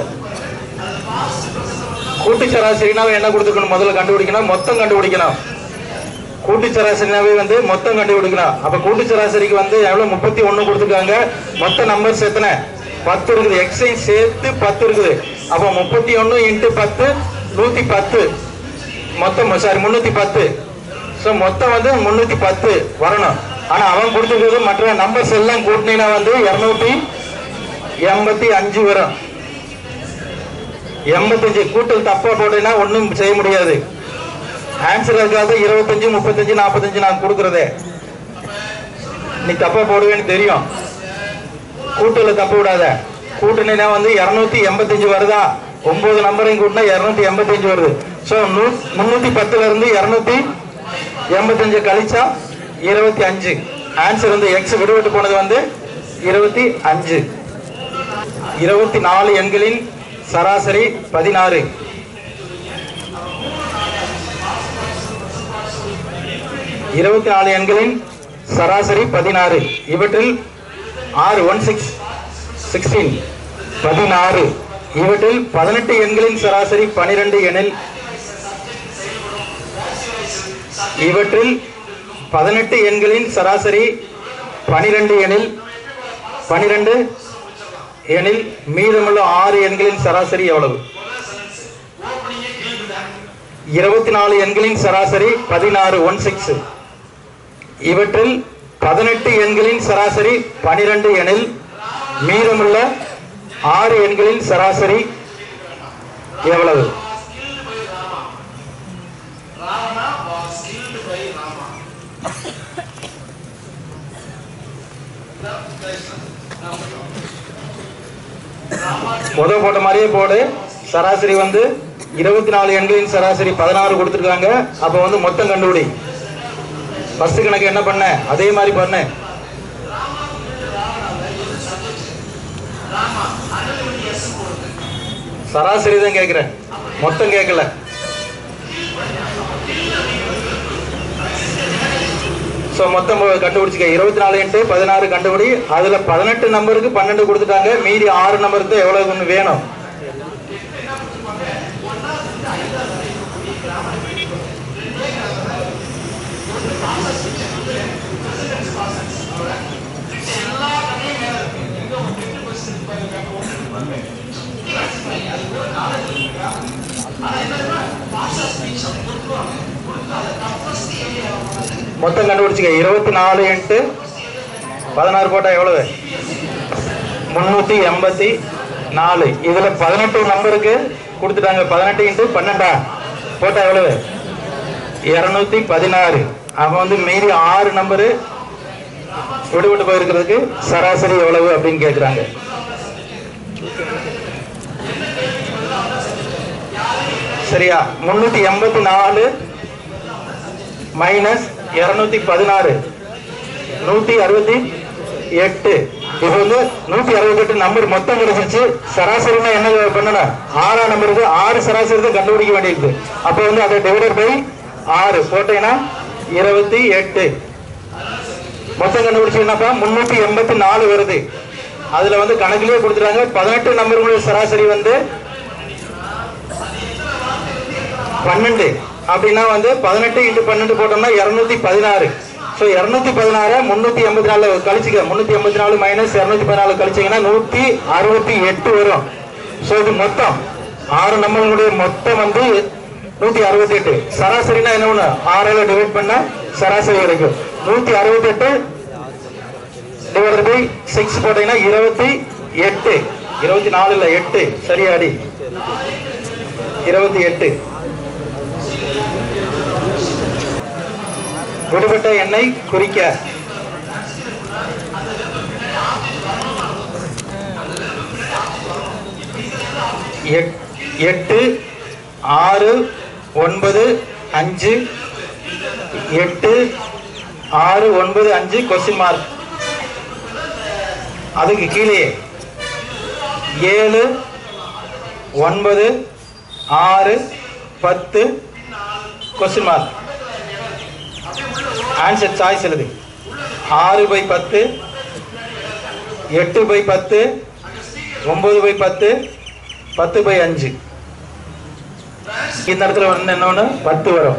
கூட்டு சராசரினாவே என்ன கொடுத்துக்கணும் முதல்ல கண்டுபிடிக்கணும் மொத்தம் கண்டுபிடிக்கணும் கூட்டு சராசரினாவே வந்து மொத்தம் கண்டுபிடிக்கணும் அப்ப கூட்டு சராசரிக்கு வந்து எவ்வளவு முப்பத்தி ஒண்ணு கொடுத்துருக்காங்க மொத்த நம்பர்ஸ் எத்தனை பத்து இருக்குது எக்ஸையும் சேர்த்து பத்து இருக்குது அப்போ முப்பத்தி ஒண்ணு இன்ட்டு பத்து நூத்தி பத்து மொத்தம் சாரி முன்னூத்தி பத்து ஸோ மொத்தம் வந்து முன்னூத்தி பத்து வரணும் ஆனா அவன் கொடுத்துருக்கிறது மற்ற நம்பர்ஸ் எல்லாம் கூட்டினீங்கன்னா வந்து இருநூத்தி எண்பத்தி அஞ்சு வரும் எண்பத்தஞ்சு கூட்டல் தப்பா போட்டீங்கன்னா ஒண்ணும் செய்ய முடியாது ஆன்சர் இருக்காது இருபத்தஞ்சு முப்பத்தஞ்சு நாற்பத்தஞ்சு நான் கொடுக்கறதே நீ தப்பா போடுவேன்னு தெரியும் கூட்டல தப்பு விடாத கூட்டினா வந்து இருநூத்தி எண்பத்தஞ்சு வருதா ஒன்பது நம்பரையும் கூட்டினா இருநூத்தி எண்பத்தஞ்சு வருது ஸோ முன்னூத்தி பத்துல இருந்து இருநூத்தி எண்பத்தஞ்சு கழிச்சா இருபத்தி அஞ்சு ஆன்சர் வந்து எக்ஸ் விடுபட்டு போனது வந்து இருபத்தி அஞ்சு இருபத்தி நாலு எண்களின் சராசரி பதினாறு இருபத்தி நாலு எண்களின் சராசரி பதினாறு இவற்றில் ஆறு ஒன் சிக்ஸ் சிக்ஸ்டீன் பதினாறு இவற்றில் பதினெட்டு எண்களின் சராசரி பனிரெண்டு எனில் இவற்றில் பதினெட்டு எண்களின் சராசரி பனிரெண்டு எனில் பனிரெண்டு எனில் மீதமுள்ள ஆறு எண்களின் சராசரி எவ்வளவு இருபத்தி நாலு எண்களின் சராசரி பதினாறு ஒன் சிக்ஸ் இவற்றில் பதினெட்டு எண்களின் சராசரி பனிரெண்டு எனில் மீதமுள்ள ஆறு எண்களின் சராசரி எவ்வளவு Ravana was killed by Rama. முத போட்ட மாதிரியே போடு சராசரி வந்து இருபத்தி நாலு எண்களின் சராசரி பதினாறு கொடுத்துருக்காங்க அப்ப வந்து மொத்தம் கண்டுபிடி ஃபர்ஸ்ட் கணக்கு என்ன பண்ண அதே மாதிரி பண்ணு சராசரி தான் கேட்கிறேன் மொத்தம் கேட்கல ஸோ மொத்தம் கண்டுபிடிச்சிக்க இருபத்தி நாலு இன்ட்டு பதினாறு கண்டுபிடி அதுல பதினெட்டு நம்பருக்கு பன்னெண்டு கொடுத்துட்டாங்க மீதி ஆறு நம்பருக்கு தான் எவ்வளவு ஒன்று வேணும் மொத்தம் கண்டுபிடிச்சிக்க இருபத்தி நாலு இன்ட்டு பதினாறு போட்டா எவ்வளவு முன்னூத்தி எண்பத்தி நாலு இதுல பதினெட்டு நம்பருக்கு கொடுத்துட்டாங்க பதினெட்டு இன்ட்டு பன்னெண்டா போட்டா எவ்வளவு இருநூத்தி பதினாறு அவன் வந்து மீறி ஆறு நம்பரு விடுபட்டு போயிருக்கிறதுக்கு சராசரி எவ்வளவு அப்படின்னு கேக்குறாங்க சரியா முன்னூத்தி எண்பத்தி நாலு மைனஸ் இருநூத்தி பதினாறு நூத்தி அறுபத்தி எட்டு இது வந்து நூத்தி அறுபத்தி எட்டு நம்பர் மொத்தம் கிடைச்சிருச்சு சராசரினா என்ன பண்ணணும் ஆறாம் நம்பருக்கு ஆறு சராசரி தான் கண்டுபிடிக்க வேண்டியிருக்கு அப்போ வந்து அதை டிவைடட் பை ஆறு போட்டீங்கன்னா இருபத்தி எட்டு மொத்தம் கண்டுபிடிச்சீங்கன்னாப்பா முன்னூத்தி எண்பத்தி நாலு வருது அதுல வந்து கணக்கிலேயே கொடுத்துட்டாங்க பதினெட்டு நம்பர்களுடைய சராசரி வந்து பன்னெண்டு அப்படின்னா வந்து பதினெட்டு இன்ட்டு பன்னெண்டு போட்டோம்னா இருநூத்தி பதினாறு ஸோ இருநூத்தி பதினாறு முன்னூத்தி எண்பத்தி நாலு கழிச்சுக்க முன்னூத்தி எண்பத்தி நாலு மைனஸ் இருநூத்தி பதினாலு கழிச்சீங்கன்னா நூத்தி அறுபத்தி எட்டு வரும் ஸோ இது மொத்தம் ஆறு நம்பர்களுடைய மொத்தம் வந்து நூத்தி அறுபத்தி எட்டு சராசரினா என்ன ஒண்ணு ஆறால டிவைட் பண்ணா சராசரி கிடைக்கும் நூத்தி அறுபத்தி எட்டு டிவைடட் பை சிக்ஸ் போட்டீங்கன்னா இருபத்தி எட்டு இருபத்தி நாலு இல்ல எட்டு சரியாடி இருபத்தி எட்டு விடுபட்ட எண்ணை குறிக்க எட்- எட்டு ஆறு ஒன்பது அஞ்சு எட்டு ஆறு ஒன்பது அஞ்சு கொஸ்டின் மார்க் அதுக்கு கீழே ஏழு ஒன்பது ஆறு பத்து கொஸ்டின் மார்க் ஆன்சர் சாய்ஸ் எழுது ஆறு பை பத்து எட்டு பை பத்து ஒன்பது பை பத்து பத்து பை அஞ்சு இந்த இடத்துல வந்து என்ன ஒண்ணு பத்து வரும்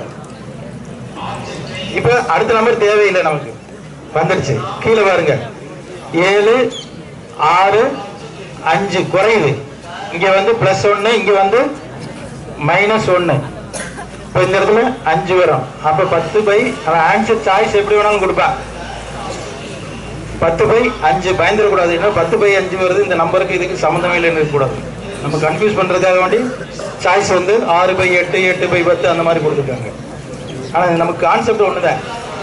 இப்ப அடுத்த நம்பர் தேவையில்லை நமக்கு வந்துடுச்சு கீழே பாருங்க ஏழு ஆறு அஞ்சு குறையுது இங்க வந்து பிளஸ் ஒன்னு இங்க வந்து மைனஸ் ஒன்னு இப்ப இந்த இடத்துல அஞ்சு வரும் அப்ப பத்து பை அவன் ஆன்சர் சாய்ஸ் எப்படி வேணாலும் கொடுப்பான் பத்து பை அஞ்சு பயந்துடக்கூடாது ஏன்னா பத்து பை அஞ்சு வருது இந்த நம்பருக்கு இதுக்கு சம்மந்தமே இல்லைன்னு இருக்கக்கூடாது நம்ம கன்ஃபியூஸ் பண்றதுக்காக வேண்டி சாய்ஸ் வந்து ஆறு பை எட்டு எட்டு பை பத்து அந்த மாதிரி கொடுத்துருக்காங்க ஆனா இது நமக்கு கான்செப்ட் ஒண்ணுதான்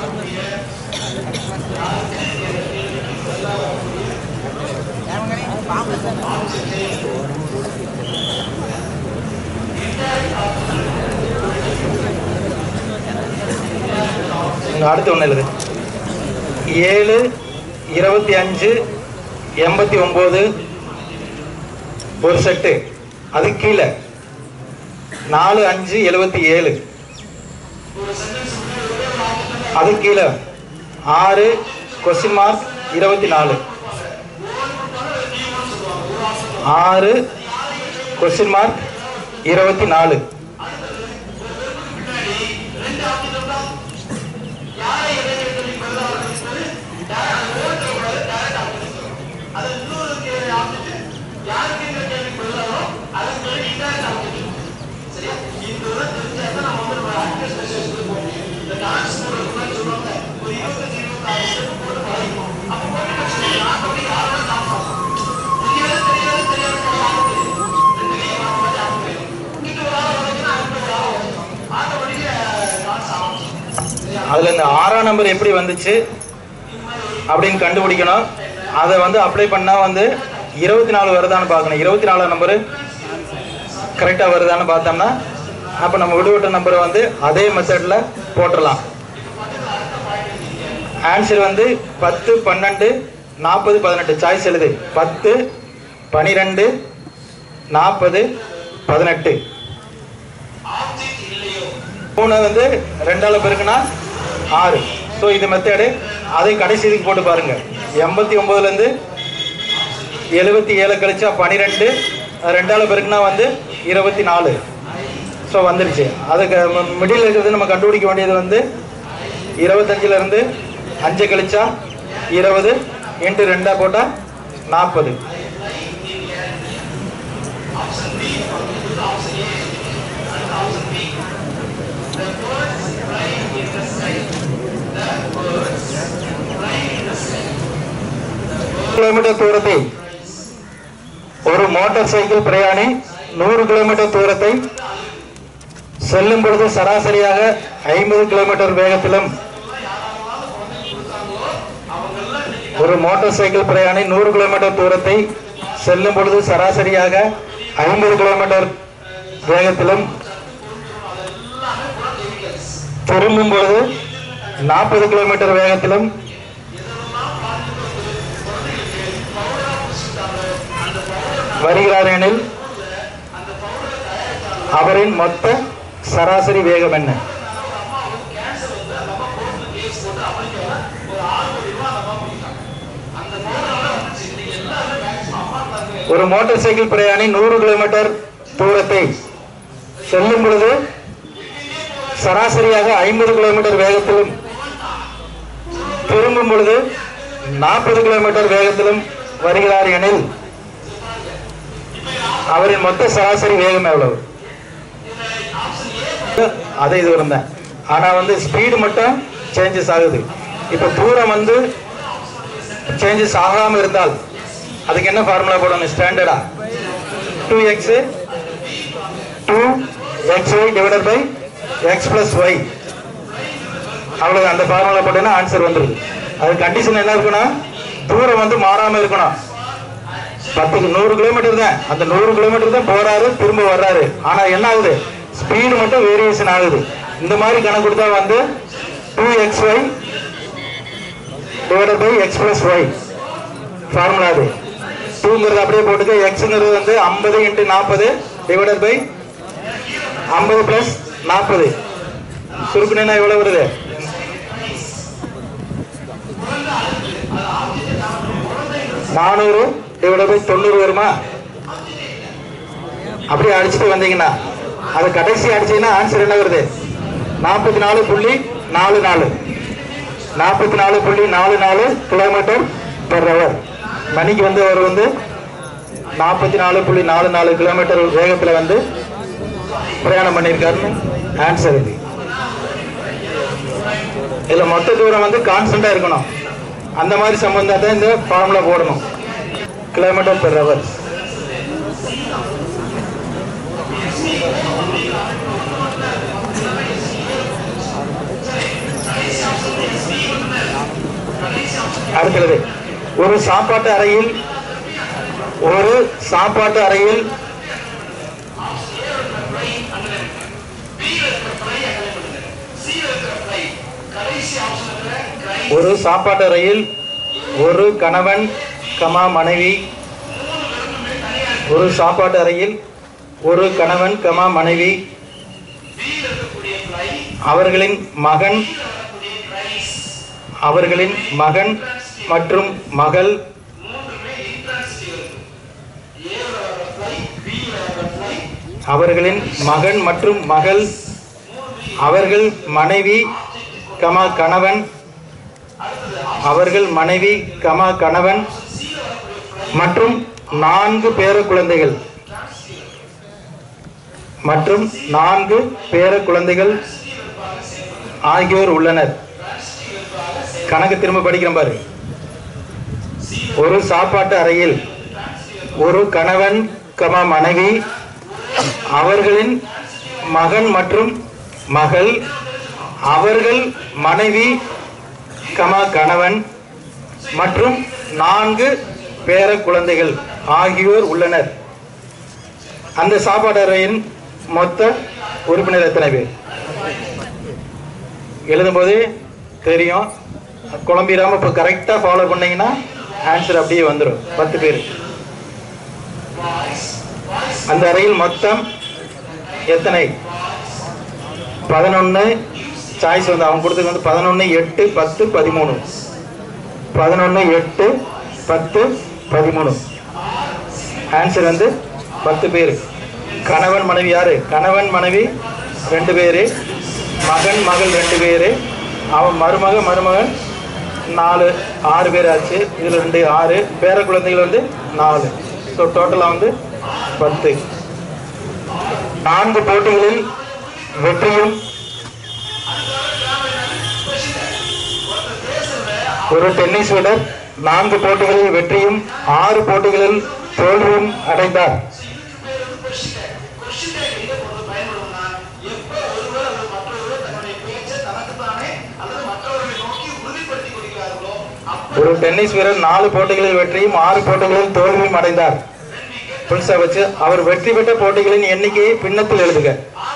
இங்க அடுத்து ஒண்ணு எழுது ஏழு இருபத்தி அஞ்சு எண்பத்தி ஒன்பது ஒரு செட்டு அது கீழே நாலு அஞ்சு எழுபத்தி ஏழு அது கீழே ஆறு கொஸ்டின் மார்க் இருபத்தி நாலு ஆறு கொஸ்டின் மார்க் இருபத்தி நாலு யாரை எதை அதுல இந்த ஆறாம் நம்பர் எப்படி வந்துச்சு அப்படின்னு கண்டுபிடிக்கணும் அதை வந்து அப்ளை பண்ணா வந்து இருபத்தி நாலு வருதான்னு பார்க்கணும் இருபத்தி நாலாம் நம்பரு கரெக்டா வருதான்னு பார்த்தோம்னா அப்ப நம்ம விடுவிட்ட நம்பரை வந்து அதே மெத்தட்ல போட்டுடலாம் ஆன்சர் வந்து பத்து பன்னெண்டு நாற்பது பதினெட்டு சாய்ஸ் எழுது பத்து பனிரெண்டு நாற்பது பதினெட்டு மூணு வந்து ரெண்டால பெருக்குனா ஆறு ஸோ இது மெத்தேடு அதை கடைசி இதுக்கு போட்டு பாருங்க எண்பத்தி ஒன்பதுலேருந்து எழுபத்தி ஏழு கழிச்சா பன்னிரெண்டு ரெண்டால பெருக்குனா வந்து இருபத்தி நாலு ஸோ வந்துருச்சு அதுக்கு மிடில் இருக்கிறது நம்ம கண்டுபிடிக்க வேண்டியது வந்து இருபத்தஞ்சுல இருந்து அஞ்சு கழிச்சா இருபது இன்ட்டு ரெண்டா போட்டா நாற்பது கிலோமீட்டர் தூரத்தை ஒரு மோட்டார் சைக்கிள் பிரயாணி நூறு கிலோமீட்டர் தூரத்தை செல்லும் பொழுது சராசரியாக ஐம்பது கிலோமீட்டர் வேகத்திலும் ஒரு மோட்டார் சைக்கிள் பிரயாணி நூறு கிலோமீட்டர் தூரத்தை செல்லும் பொழுது சராசரியாக ஐம்பது கிலோமீட்டர் வேகத்திலும் திரும்பும் பொழுது நாற்பது கிலோமீட்டர் வேகத்திலும் வருகிறார் எனில் அவரின் மொத்த சராசரி வேகம் என்ன ஒரு மோட்டார் சைக்கிள் பிரயாணி நூறு கிலோமீட்டர் தூரத்தை செல்லும் பொழுது சராசரியாக ஐம்பது கிலோமீட்டர் வேகத்திலும் திரும்பும் பொழுது நாற்பது கிலோமீட்டர் வேகத்திலும் வருகிறார் எனில் அவரின் மொத்த சராசரி வேகம் எவ்வளவு அதே இது இருந்தேன் ஆனா வந்து ஸ்பீடு மட்டும் சேஞ்சஸ் ஆகுது இப்ப தூரம் வந்து சேஞ்சஸ் ஆகாம இருந்தால் அதுக்கு என்ன ஃபார்முலா போடணும் ஸ்டாண்டர்டா two x two x y divided by x plus y அவ்வளவு அந்த ஃபார்முலா போட்டீங்கன்னா ஆன்சர் வந்துருது அது கண்டிஷன் என்ன இருக்கணும் தூரம் வந்து மாறாம இருக்கணும் பத்துக்கு நூறு கிலோமீட்டர் தான் அந்த நூறு கிலோமீட்டர் தான் போறாரு திரும்ப வர்றாரு ஆனா என்ன ஆகுது ஸ்பீடு மட்டும் வேரியேஷன் ஆகுது இந்த மாதிரி கணக்கு கொடுத்தா வந்து two x y divided by x plus y formula அது டூங்கிறது அப்படியே போட்டுக்க எக்ஸுங்கிறது வந்து ஐம்பது இன்ட்டு நாற்பது டிவைடட் பை ஐம்பது பிளஸ் நாற்பது சுருக்குனா எவ்வளவு வருது நானூறு டிவைட் பை தொண்ணூறு வருமா அப்படியே அடிச்சுட்டு வந்தீங்கன்னா அது கடைசி அடிச்சீங்கன்னா ஆன்சர் என்ன வருது நாற்பத்தி நாலு புள்ளி நாலு நாலு நாற்பத்தி நாலு புள்ளி நாலு நாலு கிலோமீட்டர் பெர் ஹவர் மணிக்கு வந்து அவர் வந்து நாற்பத்தி நாலு புள்ளி நாலு நாலு கிலோமீட்டர் வேகத்தில் வந்து பிரயாணம் பண்ணியிருக்காருன்னு ஆன்சர் இது இதுல மொத்த தூரம் வந்து கான்ஸ்டண்டா இருக்கணும் அந்த மாதிரி சம்பந்தம் தான் இந்த ஃபார்முலா போடணும் கிலோமீட்டர் பெர் ஹவர் அடுத்தது ஒரு சாப்பாட்டு அறையில் ஒரு சாப்பாட்டு அறையில் ஒரு சாப்பாட்டு அறையில் ஒரு கணவன் கமா மனைவி ஒரு சாப்பாட்டு அறையில் ஒரு கணவன் கமா மனைவி அவர்களின் மகன் அவர்களின் மகன் மற்றும் மகள் அவர்களின் மகன் மற்றும் மகள் அவர்கள் மனைவி கமா கணவன் அவர்கள் மனைவி கமா கணவன் மற்றும் நான்கு பேர குழந்தைகள் மற்றும் நான்கு பேர குழந்தைகள் ஆகியோர் உள்ளனர் கணக்கு திரும்ப படிக்கிறேன் பாரு ஒரு சாப்பாட்டு அறையில் ஒரு கணவன் கமா மனைவி அவர்களின் மகன் மற்றும் மகள் அவர்கள் மனைவி கம கணவன் மற்றும் நான்கு பேர குழந்தைகள் ஆகியோர் உள்ளனர் அந்த சாப்பாடு அறையின் மொத்த உறுப்பினர் எத்தனை பேர் எழுதும்போது தெரியும் குழம்பிடாம இப்போ கரெக்டாக ஃபாலோ பண்ணீங்கன்னா ஆன்சர் அப்படியே வந்துடும் பத்து பேர் அந்த அறையில் மொத்தம் எத்தனை பதினொன்று சாய்ஸ் வந்து அவங்க கொடுத்தது வந்து பதினொன்று எட்டு பத்து பதிமூணு பதினொன்று எட்டு பத்து பதிமூணு ஆன்சர் வந்து பத்து பேர் கணவன் மனைவி யாரு கணவன் மனைவி ரெண்டு பேர் மகன் மகள் ரெண்டு பேர் அவன் மருமக மருமகன் நாலு ஆறு பேர் ஆச்சு இதில் ரெண்டு ஆறு பேர குழந்தைகள் வந்து நாலு ஸோ டோட்டலாக வந்து பத்து நான்கு போட்டிகளில் வெற்றியும் ஒரு டென்னிஸ் வீரர் நான்கு போட்டிகளில் வெற்றியும் ஆறு போட்டிகளில் தோல்வியும் அடைந்தார் ஒரு டென்னிஸ் வீரர் நாலு போட்டிகளில் வெற்றியும் ஆறு போட்டிகளில் தோல்வியும் அடைந்தார் புதுசா வச்சு அவர் வெற்றி பெற்ற போட்டிகளின் எண்ணிக்கையை பின்னத்தில் எழுதுக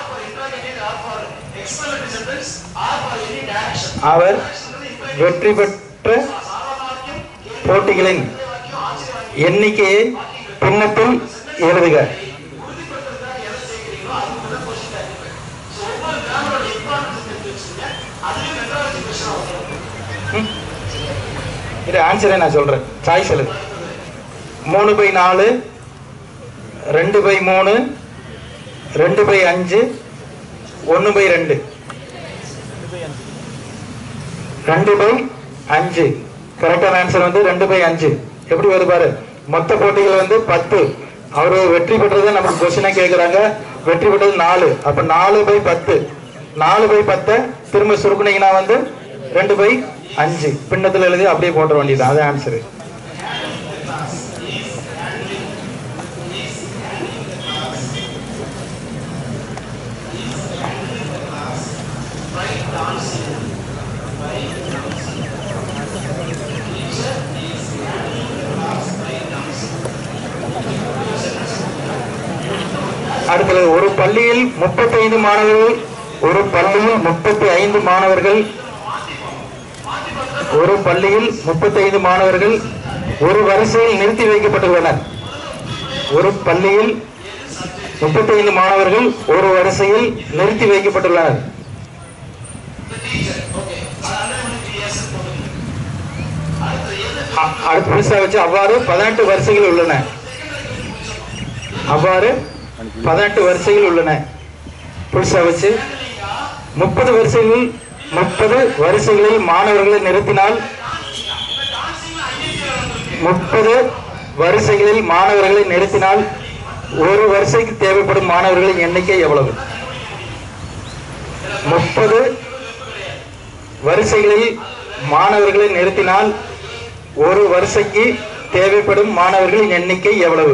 அவர் வெற்றி பெற்ற போட்டிகளின் எண்ணிக்கையை பின்னத்தில் எழுதுக ம். இது ஆன்சரே நான் சொல்றேன் சாய்ஸ் எழுது மூணு பை நாலு ரெண்டு பை மூணு ரெண்டு பை அஞ்சு ஒன்று பை ரெண்டு ரெண்டு பை அஞ்சு கரெக்டான ஆன்சர் வந்து ரெண்டு பை அஞ்சு எப்படி வருது பாரு மொத்த போட்டிகள் வந்து பத்து அவர் வெற்றி பெற்றதை நமக்கு கொஸ்டினா கேட்குறாங்க வெற்றி பெற்றது நாலு அப்ப நாலு பை பத்து நாலு பை பத்தை திரும்ப சுருக்குனீங்கன்னா வந்து ரெண்டு பை அஞ்சு பின்னத்தில் எழுதி அப்படியே போட்ட வேண்டியது அது ஆன்சரு அடுத்தது ஒரு பள்ளியில் முப்பத்தைந்து மாணவர்கள் ஒரு பள்ளியில் முப்பத்தி ஐந்து மாணவர்கள் ஒரு பள்ளியில் முப்பத்தைந்து மாணவர்கள் ஒரு வரிசையில் நிறுத்தி வைக்கப்பட்டுள்ளனர் ஒரு பள்ளியில் முப்பத்தைந்து மாணவர்கள் ஒரு வரிசையில் நிறுத்தி வைக்கப்பட்டுள்ளனர் அ- அடுத்து புதுசா வச்சு அவ்வாறு பதினெட்டு வரிசைகள் உள்ளன அவ்வாறு பதினெட்டு வரிசைகள் உள்ளன புதுசா வச்சு முப்பது வரிசைகள் முப்பது வரிசைகளில் மாணவர்களை நிறுத்தினால் முப்பது வரிசைகளில் மாணவர்களை நிறுத்தினால் ஒரு வரிசைக்கு தேவைப்படும் மாணவர்களின் எண்ணிக்கை எவ்வளவு முப்பது வரிசைகளில் மாணவர்களை நிறுத்தினால் ஒரு வரிசைக்கு தேவைப்படும் மாணவர்களின் எண்ணிக்கை எவ்வளவு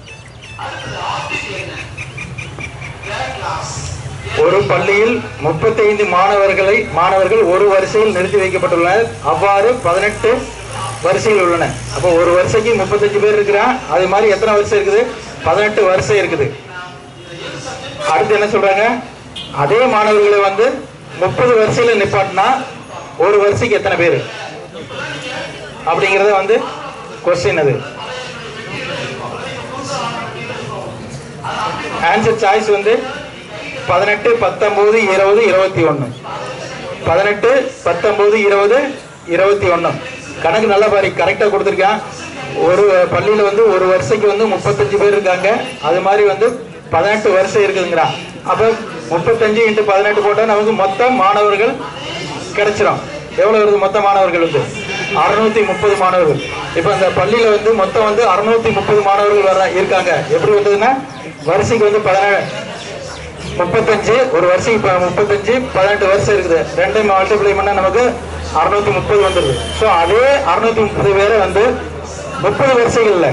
ஒரு பள்ளியில் 35 மாணவர்களை மாணவர்கள் ஒரு வரிசையில் நிறுத்தி வைக்கப்பட்டுள்ளனர் அவ்வாறு பதினெட்டு வரிசைகள் உள்ளன அப்போ ஒரு வரிசைக்கு முப்பத்தஞ்சு பேர் இருக்கிறான் அது மாதிரி எத்தனை வரிசை இருக்குது பதினெட்டு வரிசை இருக்குது அடுத்து என்ன சொல்றாங்க அதே மாணவர்களை வந்து முப்பது வரிசையில நிப்பாட்டினா ஒரு வரிசைக்கு எத்தனை பேர் அப்படிங்கறத வந்து கொஸ்டின் அது ஆன்சர் சாய்ஸ் வந்து பதினெட்டு பத்தொன்பது இருபது இருபத்தி ஒன்று பதினெட்டு பத்தொன்பது இருபது இருபத்தி ஒன்று கணக்கு நல்லா பாரு கரெக்டாக கொடுத்துருக்கான் ஒரு பள்ளியில் வந்து ஒரு வருஷைக்கு வந்து முப்பத்தஞ்சு பேர் இருக்காங்க அது மாதிரி வந்து பதினெட்டு வருஷம் இருக்குதுங்கிறான் அப்போ முப்பத்தஞ்சு இன்ட்டு பதினெட்டு போட்டால் நமக்கு மொத்த மாணவர்கள் கிடைச்சிரும் எவ்வளோ வருது மொத்த மாணவர்கள் வந்து அறுநூத்தி முப்பது மாணவர்கள் இப்போ அந்த பள்ளியில் வந்து மொத்தம் வந்து அறுநூத்தி முப்பது மாணவர்கள் வர இருக்காங்க எப்படி வந்ததுன்னா வரிசைக்கு வந்து பதினேழு முப்பத்தஞ்சு ஒரு வருஷம் இப்போ முப்பத்தஞ்சு பதினெட்டு வருஷம் இருக்குது ரெண்டையும் மல்டிப்ளை பண்ணால் நமக்கு அறுநூத்தி முப்பது வந்துடுது ஸோ அதே அறுநூத்தி முப்பது பேரை வந்து முப்பது வரிசைகள்ல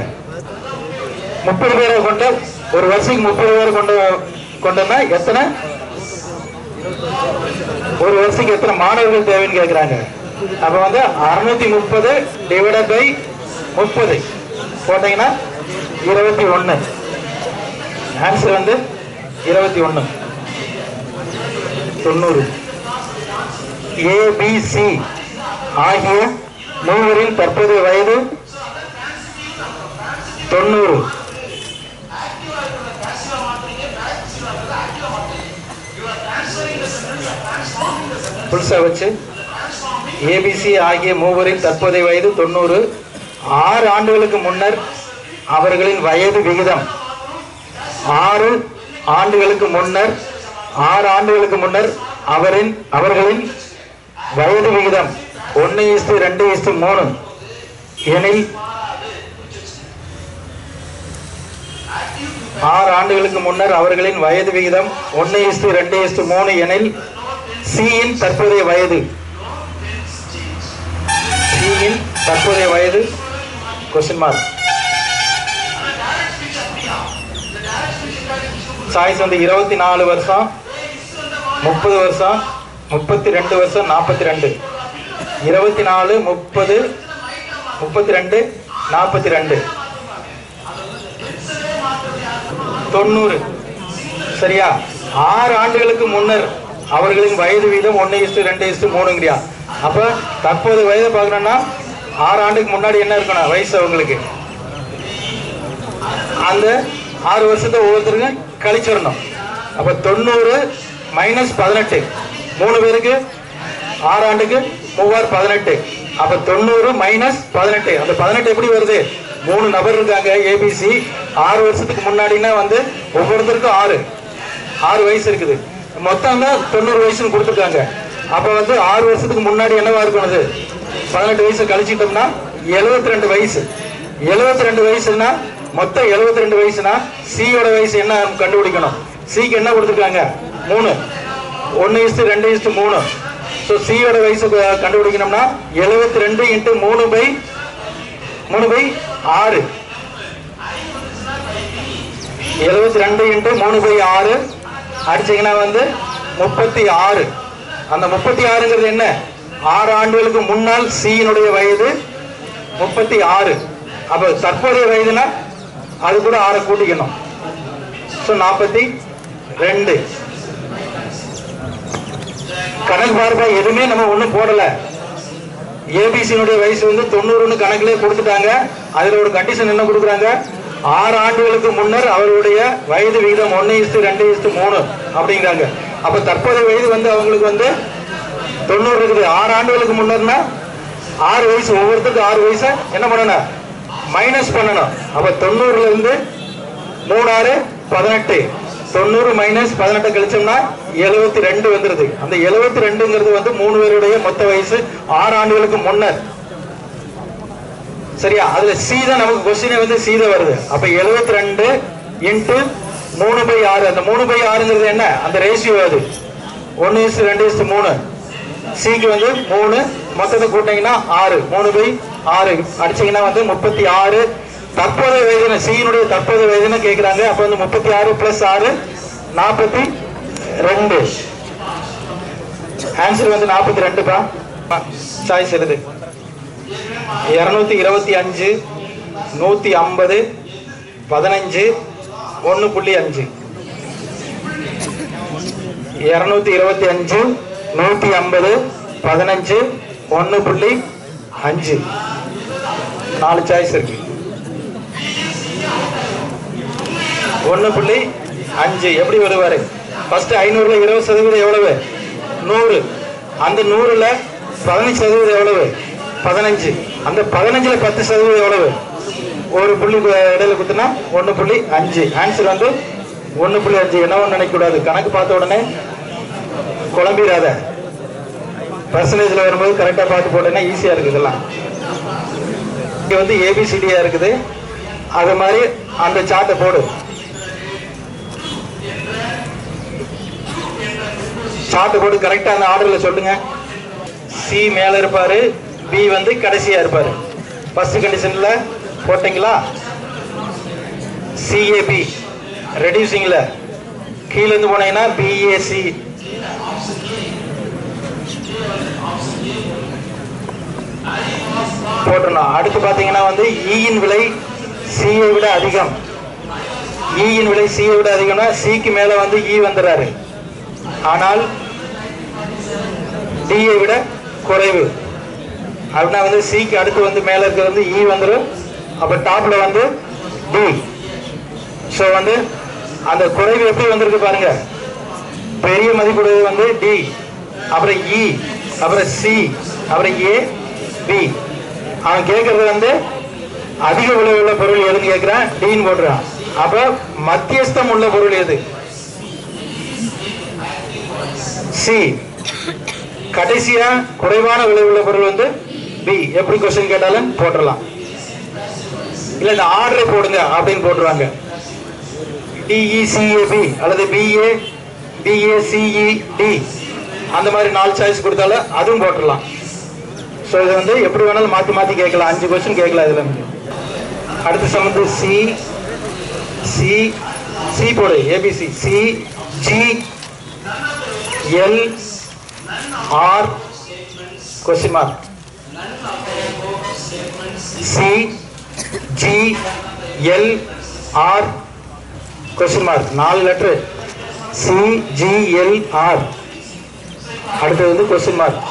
முப்பது பேரை கொண்ட ஒரு வருஷத்துக்கு முப்பது பேரை கொண்ட கொண்டோம்னா எத்தனை ஒரு வருஷத்துக்கு எத்தனை மாணவர்கள் தேவைன்னு கேட்குறாங்க அப்போ வந்து அறுநூத்தி முப்பது டிவைடட் பை முப்பது போட்டீங்கன்னா இருபத்தி ஒன்று ஆன்சர் வந்து இருபத்தி ஒன்று தொண்ணூறு ஏபிசி ஆகிய மூவரின் தற்போதைய வயது தொண்ணூறு புதுசா வச்சு ஏபிசி ஆகிய மூவரின் தற்போதைய வயது தொண்ணூறு ஆறு ஆண்டுகளுக்கு முன்னர் அவர்களின் வயது விகிதம் ஆறு ஆண்டுகளுக்கு முன்னர் ஆறு ஆண்டுகளுக்கு முன்னர் அவரின் அவர்களின் வயது விகிதம் ஒன்று இஸ்டு ரெண்டு இஸ்டு மூணு எனில் ஆறு ஆண்டுகளுக்கு முன்னர் அவர்களின் வயது விகிதம் ஒன்று இஸ்டு ரெண்டு இஸ்டு மூணு எனில் சியின் தற்போதைய வயது சியின் தற்போதைய வயது கொஸ்டின் மார்க் சாய்ஸ் வந்து இருபத்தி நாலு வருஷம் முப்பது வருஷம் முப்பத்தி ரெண்டு வருஷம் நாற்பத்தி ரெண்டு இருபத்தி நாலு முப்பது முப்பத்தி ரெண்டு நாற்பத்தி ரெண்டு தொண்ணூறு சரியா ஆறு ஆண்டுகளுக்கு முன்னர் அவர்களின் வயது வீதம் ஒன்று இஸ்டு ரெண்டு இஸ்டு மூணுங்கிறியா அப்போ தற்போது வயதை பார்க்கணும்னா ஆறு ஆண்டுக்கு முன்னாடி என்ன இருக்கணும் வயசு அவங்களுக்கு அந்த ஆறு வருஷத்தை ஒவ்வொருத்தருக்கும் கழிச்சிடணும் அப்போ தொண்ணூறு மைனஸ் பதினெட்டு மூணு பேருக்கு ஆறு ஆண்டுக்கு மூவார் பதினெட்டு அப்போ தொண்ணூறு மைனஸ் பதினெட்டு அந்த பதினெட்டு எப்படி வருது மூணு நபர் இருக்காங்க ஏபிசி ஆறு வருஷத்துக்கு முன்னாடினா வந்து ஒவ்வொருத்தருக்கும் ஆறு ஆறு வயசு இருக்குது மொத்தம் தான் தொண்ணூறு வயசுன்னு கொடுத்துருக்காங்க அப்போ வந்து ஆறு வருஷத்துக்கு முன்னாடி என்னவா இருக்கணும் அது பதினெட்டு வயசு கழிச்சிட்டோம்னா எழுபத்தி ரெண்டு வயசு எழுபத்தி ரெண்டு வயசுனா மொத்தம் எழுபத்தி ரெண்டு வயசுனா சியோட வயசு என்ன கண்டுபிடிக்கணும் சிக்கு என்ன கொடுத்துருக்காங்க மூணு ஒன்று இஸ்டு ரெண்டு இஸ்டு மூணு ஸோ சியோட வயசு க- கண்டுபிடிக்கணும்னா எழுபத்தி ரெண்டு இன்ட்டு மூணு பை மூணு பை ஆறு எழுபத்தி ரெண்டு இன்ட்டு மூணு பை ஆறு அடிச்சீங்கன்னா வந்து முப்பத்தி ஆறு அந்த முப்பத்தி ஆறுங்கிறது என்ன ஆறு ஆண்டுகளுக்கு முன்னால் சியினுடைய வயது முப்பத்தி ஆறு அப்போ தற்போதைய வயதுனா அது கூட ஆறை கூட்டிக்கணும் ஸோ நாற்பத்தி ரெண்டு கணக்கு பார்ப்பா எதுவுமே நம்ம ஒன்றும் போடல ஏபிசியினுடைய வயசு வந்து தொண்ணூறுன்னு கணக்கிலே கொடுத்துட்டாங்க அதுல ஒரு கண்டிஷன் என்ன கொடுக்குறாங்க ஆறு ஆண்டுகளுக்கு முன்னர் அவருடைய வயது விகிதம் ஒன்று இஸ்டு ரெண்டு இஸ்டு மூணு அப்படிங்கிறாங்க அப்ப தற்போதைய வயது வந்து அவங்களுக்கு வந்து தொண்ணூறு இருக்குது ஆறு ஆண்டுகளுக்கு முன்னர்னா ஆறு வயசு ஒவ்வொருத்தருக்கும் ஆறு வயசை என்ன பண்ணணும் மைனஸ் பண்ணணும் அப்ப தொண்ணூறுல இருந்து மூணு ஆறு பதினெட்டு தொண்ணூறு மைனஸ் பதினெட்டு கழிச்சோம்னா எழுபத்தி ரெண்டு வந்துருது அந்த எழுபத்தி ரெண்டுங்கிறது வந்து மூணு பேருடைய மொத்த வயசு ஆறு ஆண்டுகளுக்கு முன்னர் சரியா அதுல சி தான் நமக்கு கொஸ்டினே வந்து சி தான் வருது அப்ப எழுபத்தி ரெண்டு இன்ட்டு மூணு பை ஆறு அந்த மூணு பை ஆறுங்கிறது என்ன அந்த ரேஷியோ அது ஒன்னு இஸ் ரெண்டு இஸ் மூணு சிக்கு வந்து மூணு மொத்தத்தை கூட்டிங்கன்னா ஆறு மூணு பை ஆறு அடிச்சீங்கன்னா வந்து முப்பத்தி ஆறு தற்போதைய வயதின சியினுடைய தற்போதைய வயதின கேட்குறாங்க அப்போ வந்து முப்பத்தி ஆறு பிளஸ் ஆறு நாற்பத்தி ரெண்டு ஆன்சர் வந்து நாற்பத்தி ரெண்டுப்பா சாய்ஸ் எழுது இரநூத்தி இருபத்தி அஞ்சு நூற்றி ஐம்பது பதினஞ்சு ஒன்று புள்ளி அஞ்சு இரநூத்தி இருபத்தி அஞ்சு நூற்றி ஐம்பது பதினஞ்சு ஒன்று புள்ளி அஞ்சு நாலு சாய்ஸ் இருக்கு ஒன்று புள்ளி அஞ்சு எப்படி வருவாரு ஃபர்ஸ்ட் ஐநூறுல இருபது சதவீதம் எவ்வளவு நூறு அந்த நூறுல பதினஞ்சு சதவீதம் எவ்வளவு பதினஞ்சு அந்த பதினஞ்சுல பத்து சதவீதம் எவ்வளவு ஒரு புள்ளி கு- இடையில குத்துனா ஒன்று புள்ளி அஞ்சு ஆன்சர் வந்து ஒன்று புள்ளி அஞ்சு என்னவோ நினைக்கக்கூடாது கணக்கு பார்த்த உடனே குழம்பிடாத பர்சன்டேஜில் வரும்போது கரெக்டாக பார்த்து போட்டேன்னா ஈஸியாக இருக்குது இதெல்லாம் இங்கே வந்து ஏபிசிடியா இருக்குது அது மாதிரி அந்த சார்ட்டை போடு சார்ட் போட்டு கரெக்டா அந்த ஆர்டர்ல சொல்லுங்க சி மேல இருப்பாரு பி வந்து கடைசியா இருப்பாரு ஃபர்ஸ்ட் கண்டிஷன்ல போட்டீங்களா சிஏபி ரெடியூசிங்ல கீழ இருந்து போனீங்கன்னா பிஏசி போட்டுடணும் அடுத்து பாத்தீங்கன்னா வந்து ஈயின் விலை சியை விட அதிகம் ஈயின் விலை சியை விட அதிகம்னா சிக்கு மேல வந்து ஈ வந்துடுறாரு ஆனால் டியை விட குறைவு அப்படின்னா வந்து சிக்கு அடுத்து வந்து மேல இருக்கிறது வந்து இ வந்துடும் அப்ப டாப்ல வந்து டி ஸோ வந்து அந்த குறைவு எப்படி வந்திருக்கு பாருங்க பெரிய மதிப்புடையது வந்து டி அப்புறம் இ அப்புறம் சி அப்புறம் ஏ பி அவன் கேட்கறது வந்து அதிக விலை உள்ள பொருள் எதுன்னு கேட்கிறான் டின்னு போடுறான் அப்ப மத்தியஸ்தம் உள்ள பொருள் எது சி கடைசியா குறைவான விலை உள்ள பொருள் வந்து பி எப்படி கொஸ்டின் கேட்டாலும் போட்டுடலாம் இல்ல இந்த ஆர்டரை போடுங்க அப்படின்னு போட்டுருவாங்க டிஇசிஏபி அல்லது பிஏ பிஏசிஇ டி அந்த மாதிரி நாலு சாய்ஸ் கொடுத்தாலும் அதுவும் போட்டுடலாம் ஸோ இது வந்து எப்படி வேணாலும் மாற்றி மாற்றி கேட்கலாம் அஞ்சு கொஸ்டின் கேட்கலாம் இதில் வந்து அடுத்த சம் வந்து சி சி சி போடு ABC C G L R question mark C G L R question mark நாலு letter C G L R அடுத்தது வந்து கொஸ்டின் மார்க்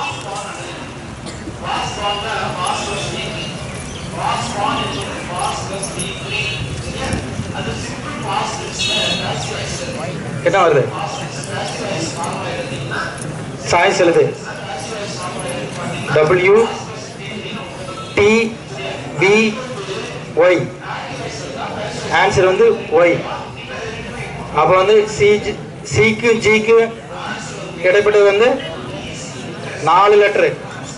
என்ன வருது சாய்ஸ் எழுது W D B Y answer வந்து ஒய் அப்போ வந்து சி சிக்கு ஜிக்கு இடைப்பட்டது வந்து நாலு லெட்டரு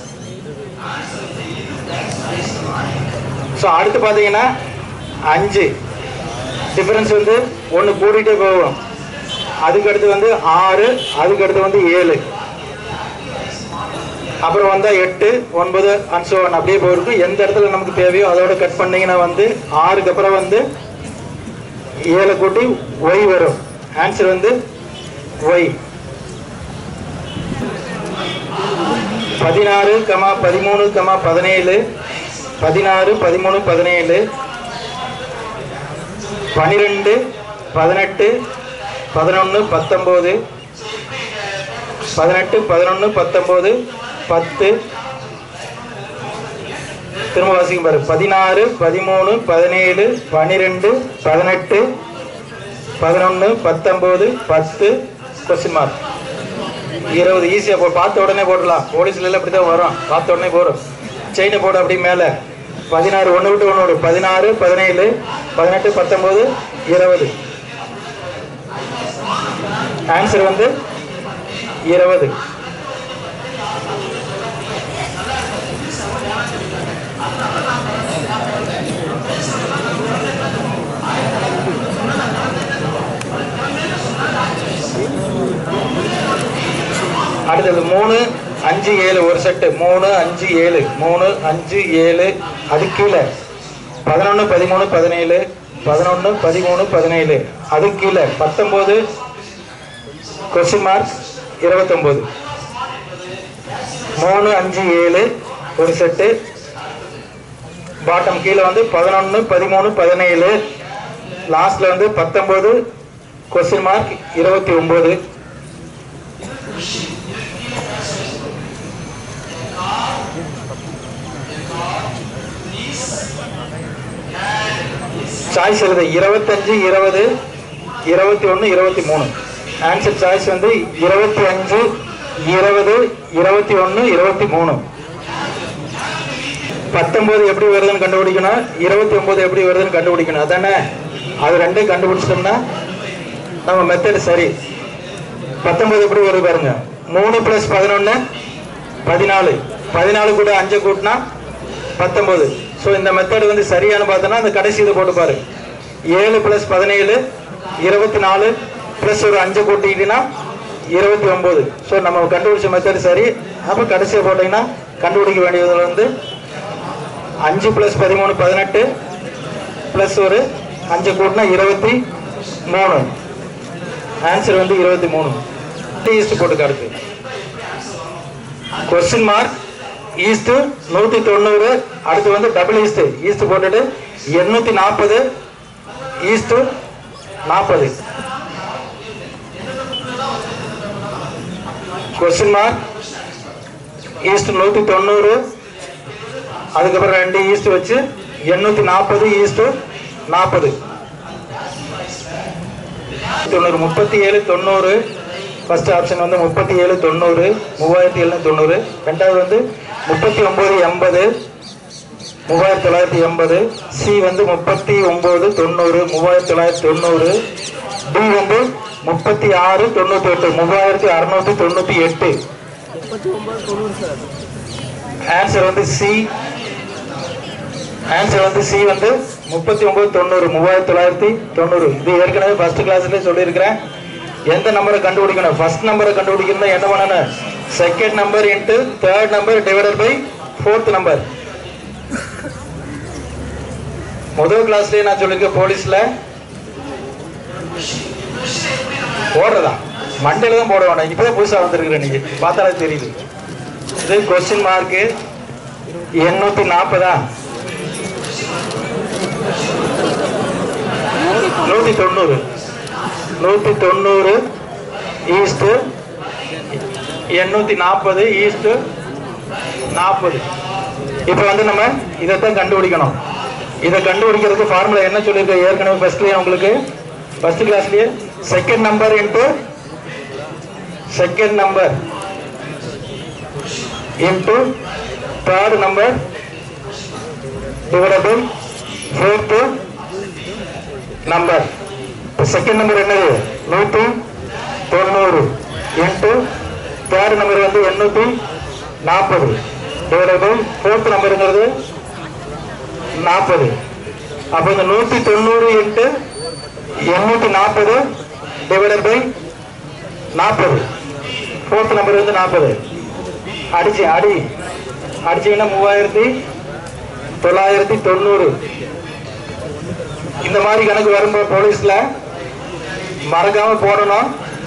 ஸோ அடுத்து பார்த்தீங்கன்னா அஞ்சு டிஃபரன்ஸ் வந்து ஒன்று கூட்டிகிட்டே போகும் அதுக்கு அடுத்து வந்து ஆறு அதுக்கு அடுத்து வந்து ஏழு அப்புறம் வந்தால் எட்டு ஒன்பது அன்சோ ஒன் அப்படியே போயிருக்கும் எந்த இடத்துல நமக்கு தேவையோ அதோட கட் பண்ணீங்கன்னா வந்து ஆறுக்கு அப்புறம் வந்து ஏழை கூட்டி ஒய் வரும் ஆன்சர் வந்து ஒய் பதினாறு கமா பதிமூணு கமா பதினேழு பதினாறு பதிமூணு பதினேழு பன்னிரெண்டு பதினெட்டு பதினொன்று பத்தொம்போது பதினெட்டு பதினொன்று பத்தொம்போது பத்து திரும்ப வாசிக்கும் பாரு பதினாறு பதிமூணு பதினேழு பன்னிரெண்டு பதினெட்டு பதினொன்று பத்தொம்போது பத்து கொஸ்டின் மார்க் இருபது ஈஸியாக போ பார்த்த உடனே போடலாம் போலீஸ்ல எல்லாம் இப்படி தான் வரும் பார்த்த உடனே போடும் செயினை போடு அப்படி மேலே பதினாறு ஒன்று விட்டு ஒன்று விடு பதினாறு பதினேழு பதினெட்டு பத்தொம்போது இருபது ஆன்சர் வந்து இருபது அடுத்தது மூணு அஞ்சு ஏழு ஒரு செட்டு மூணு அஞ்சு ஏழு மூணு அஞ்சு ஏழு அது கீழே பதினொன்று பதிமூணு பதினேழு பதினொன்று பதிமூணு பதினேழு அது கீழே பத்தொம்போது கொஸ்டின் மார்க் இருபத்தொம்போது மூணு அஞ்சு ஏழு ஒரு செட்டு பாட்டம் கீழே வந்து பதினொன்று பதிமூணு பதினேழு லாஸ்ட்ல வந்து பத்தொம்போது கொஸ்டின் மார்க் இருபத்தி ஒம்பது சாய்ஸ் எழுது இருபத்தஞ்சு இருபது இருபத்தி ஒன்று இருபத்தி மூணு ஆன்சர் சாய்ஸ் வந்து இருபத்தி அஞ்சு இருபது இருபத்தி ஒன்று இருபத்தி மூணு பத்தொன்பது எப்படி வருதுன்னு கண்டுபிடிக்கணும் இருபத்தி ஒன்பது எப்படி வருதுன்னு கண்டுபிடிக்கணும் அதானே அது ரெண்டையும் கண்டுபிடிச்சிட்டோம்னா நம்ம மெத்தட் சரி பத்தொன்பது எப்படி வருது பாருங்க மூணு பிளஸ் பதினொன்று பதினாலு பதினாலு கூட அஞ்சை கூட்டினா பத்தொன்பது ஸோ இந்த மெத்தட் வந்து சரியான பார்த்தோன்னா அந்த கடைசி இதை போட்டு பாரு ஏழு பிளஸ் பதினேழு இருபத்தி நாலு ப்ளஸ் ஒரு அஞ்சு கூட்டிக்கிட்டீங்கன்னா இருபத்தி ஒம்பது ஸோ நம்ம கண்டுபிடிச்ச மெத்தட் சரி அப்போ கடைசியை போட்டிங்கன்னா கண்டுபிடிக்க வேண்டியது வந்து அஞ்சு ப்ளஸ் பதிமூணு பதினெட்டு ப்ளஸ் ஒரு அஞ்சு கூட்டினா இருபத்தி மூணு ஆன்சர் வந்து இருபத்தி மூணு டீஸ்ட் போட்டு அடுத்து கொஸ்டின் மார்க் ஈஸ்ட் நூத்தி தொண்ணூறு அடுத்து வந்து டபுள் ஈஸ்ட் ஈஸ்ட் போட்டுட்டு எண்ணூத்தி நாற்பது ஈஸ்ட் நாற்பது கொஸ்டின் மார்க் ஈஸ்ட் நூத்தி தொண்ணூறு அதுக்கப்புறம் ரெண்டு ஈஸ்ட் வச்சு எண்ணூத்தி நாற்பது ஈஸ்ட் நாற்பது தொண்ணூறு முப்பத்தி ஏழு தொண்ணூறு ஃபர்ஸ்ட் ஆப்ஷன் வந்து முப்பத்தி ஏழு தொண்ணூறு மூவாயிரத்தி எழுநூத்தி தொண்ணூறு ரெண்டாவது வந்து முப்பத்தி ஒன்பது எண்பது மூவாயிரத்தி தொள்ளாயிரத்தி எண்பது சி வந்து முப்பத்தி ஒன்பது தொண்ணூறு மூவாயிரத்தி தொள்ளாயிரத்தி தொண்ணூறு டி வந்து முப்பத்தி ஆறு தொண்ணூத்தி எட்டு மூவாயிரத்தி அறுநூத்தி தொண்ணூத்தி எட்டு ஆன்சர் வந்து சி ஆன்சர் வந்து சி வந்து முப்பத்தி ஒன்பது தொண்ணூறு மூவாயிரத்தி தொள்ளாயிரத்தி தொண்ணூறு இது ஏற்கனவே ஃபர்ஸ்ட் கிளாஸ்லேயே சொல்லியிருக்கிறேன் எந்த நம்பரை கண்டுபிடிக்கணும் ஃபர்ஸ்ட் நம்பரை கண்டுபிடிக்கணும் என்ன பண்ணணும் second number into third number divided by fourth number முதல் கிளாஸ்லயே நான் சொல்லியிருக்கேன் போலீஸ்ல போடுறதா மண்டையில தான் போட வேண்டாம் இப்பதான் புதுசா வந்திருக்கிறேன் நீங்க பார்த்தாலே தெரியுது இது கொஸ்டின் மார்க்கு எண்ணூத்தி நாற்பதா நூத்தி தொண்ணூறு நூத்தி தொண்ணூறு ஈஸ்ட் எண்ணூத்தி நாற்பது ஈஸ்ட் நாற்பது இப்போ வந்து நம்ம இதைத்தான் கண்டுபிடிக்கணும் இதை கண்டுபிடிக்கிறதுக்கு ஃபார்முலா என்ன சொல்லியிருக்கேன் ஏற்கனவே ஃபர்ஸ்ட்லயே உங்களுக்கு ஃபர்ஸ்ட் கிளாஸ்லயே second number into second number into third number divided by fourth number second number என்னது நூற்றி தொண்ணூறு இன்ட்டு தேர்ட் நம்பர் வந்து எண்ணூற்றி நாற்பது டிவைடட் பை ஃபோர்த் நம்பருங்கிறது நாற்பது அப்போ இந்த நூற்றி தொண்ணூறு இன்ட்டு எண்ணூற்றி நாற்பது டிவைடட் பை நாற்பது ஃபோர்த் நம்பர் வந்து நாற்பது அடிச்சு அடி அடிச்சீங்கன்னா மூவாயிரத்தி தொள்ளாயிரத்தி தொண்ணூறு இந்த மாதிரி கணக்கு வரும்போது போலீஸ்ல மறக்காம போடணும்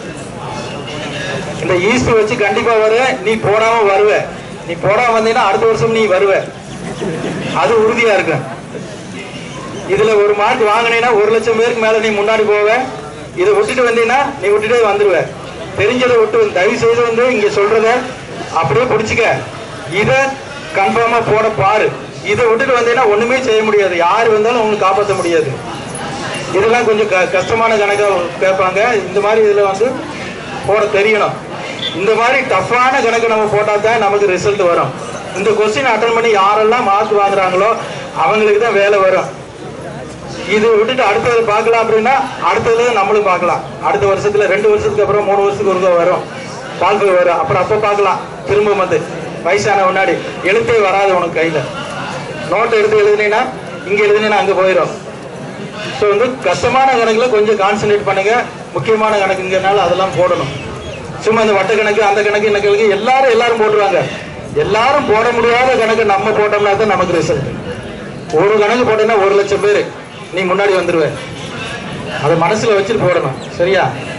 இந்த ஈஸ்ட் வச்சு கண்டிப்பா வர நீ போடாம வருவ நீ போடாம வந்தீங்கன்னா அடுத்த வருஷம் நீ வருவ அது உறுதியா இருக்கு இதுல ஒரு மார்க் வாங்கினீங்கன்னா ஒரு லட்சம் பேருக்கு மேல நீ முன்னாடி போவ இதை விட்டுட்டு வந்தீங்கன்னா நீ விட்டுட்டே வந்துருவ தெரிஞ்சதை விட்டு வந்து- தயவு செய்து வந்து இங்க சொல்றத அப்படியே பிடிச்சிக்க இத கன்ஃபார்மா போட பாரு இதை விட்டுட்டு வந்தீங்கன்னா ஒண்ணுமே செய்ய முடியாது யார் வந்தாலும் உங்களுக்கு காப்பாற்ற முடியாது இதெல்லாம் கொஞ்சம் க- கஷ்டமான கணக்கா கேட்பாங்க இந்த மாதிரி இதுல வந்து போட தெரியணும் இந்த மாதிரி டஃப்பான கணக்கு நம்ம போட்டா தான் நமக்கு ரிசல்ட் வரும் இந்த கொஸ்டின் அட்டன் பண்ணி யாரெல்லாம் மார்க் வாங்குறாங்களோ அவங்களுக்கு தான் வேலை வரும் இது விட்டுட்டு அடுத்தது பார்க்கலாம் அப்படின்னா அடுத்தது நம்மளும் பார்க்கலாம் அடுத்த வருஷத்துல ரெண்டு வருஷத்துக்கு அப்புறம் மூணு வருஷத்துக்கு ஒருக்கா வரும் வாழ்க்கை வரும் அப்புறம் அப்ப பார்க்கலாம் திரும்ப வந்து வயசான முன்னாடி எழுத்தே வராது உனக்கு கையில நோட்டை எடுத்து எழுதுனீங்கன்னா இங்க எழுதுனீங்கன்னா அங்க போயிடும் ஸோ வந்து கஷ்டமான கணக்குல கொஞ்சம் கான்சென்ட்ரேட் பண்ணுங்க முக்கியமான கணக்குங்கிறனால அதெல்லாம் போடணும் சும்மா இந்த வட்ட கணக்கு அந்த கணக்கு இந்த கணக்கு எல்லாரும் எல்லாரும் போட்டுருவாங்க எல்லாரும் போட முடியாத கணக்கு நம்ம போட்டோம்னா தான் நமக்கு ரிசல்ட் ஒரு கணக்கு போட்டோன்னா ஒரு லட்சம் பேர் நீ முன்னாடி வந்துருவ அதை மனசுல வச்சுட்டு போடணும் சரியா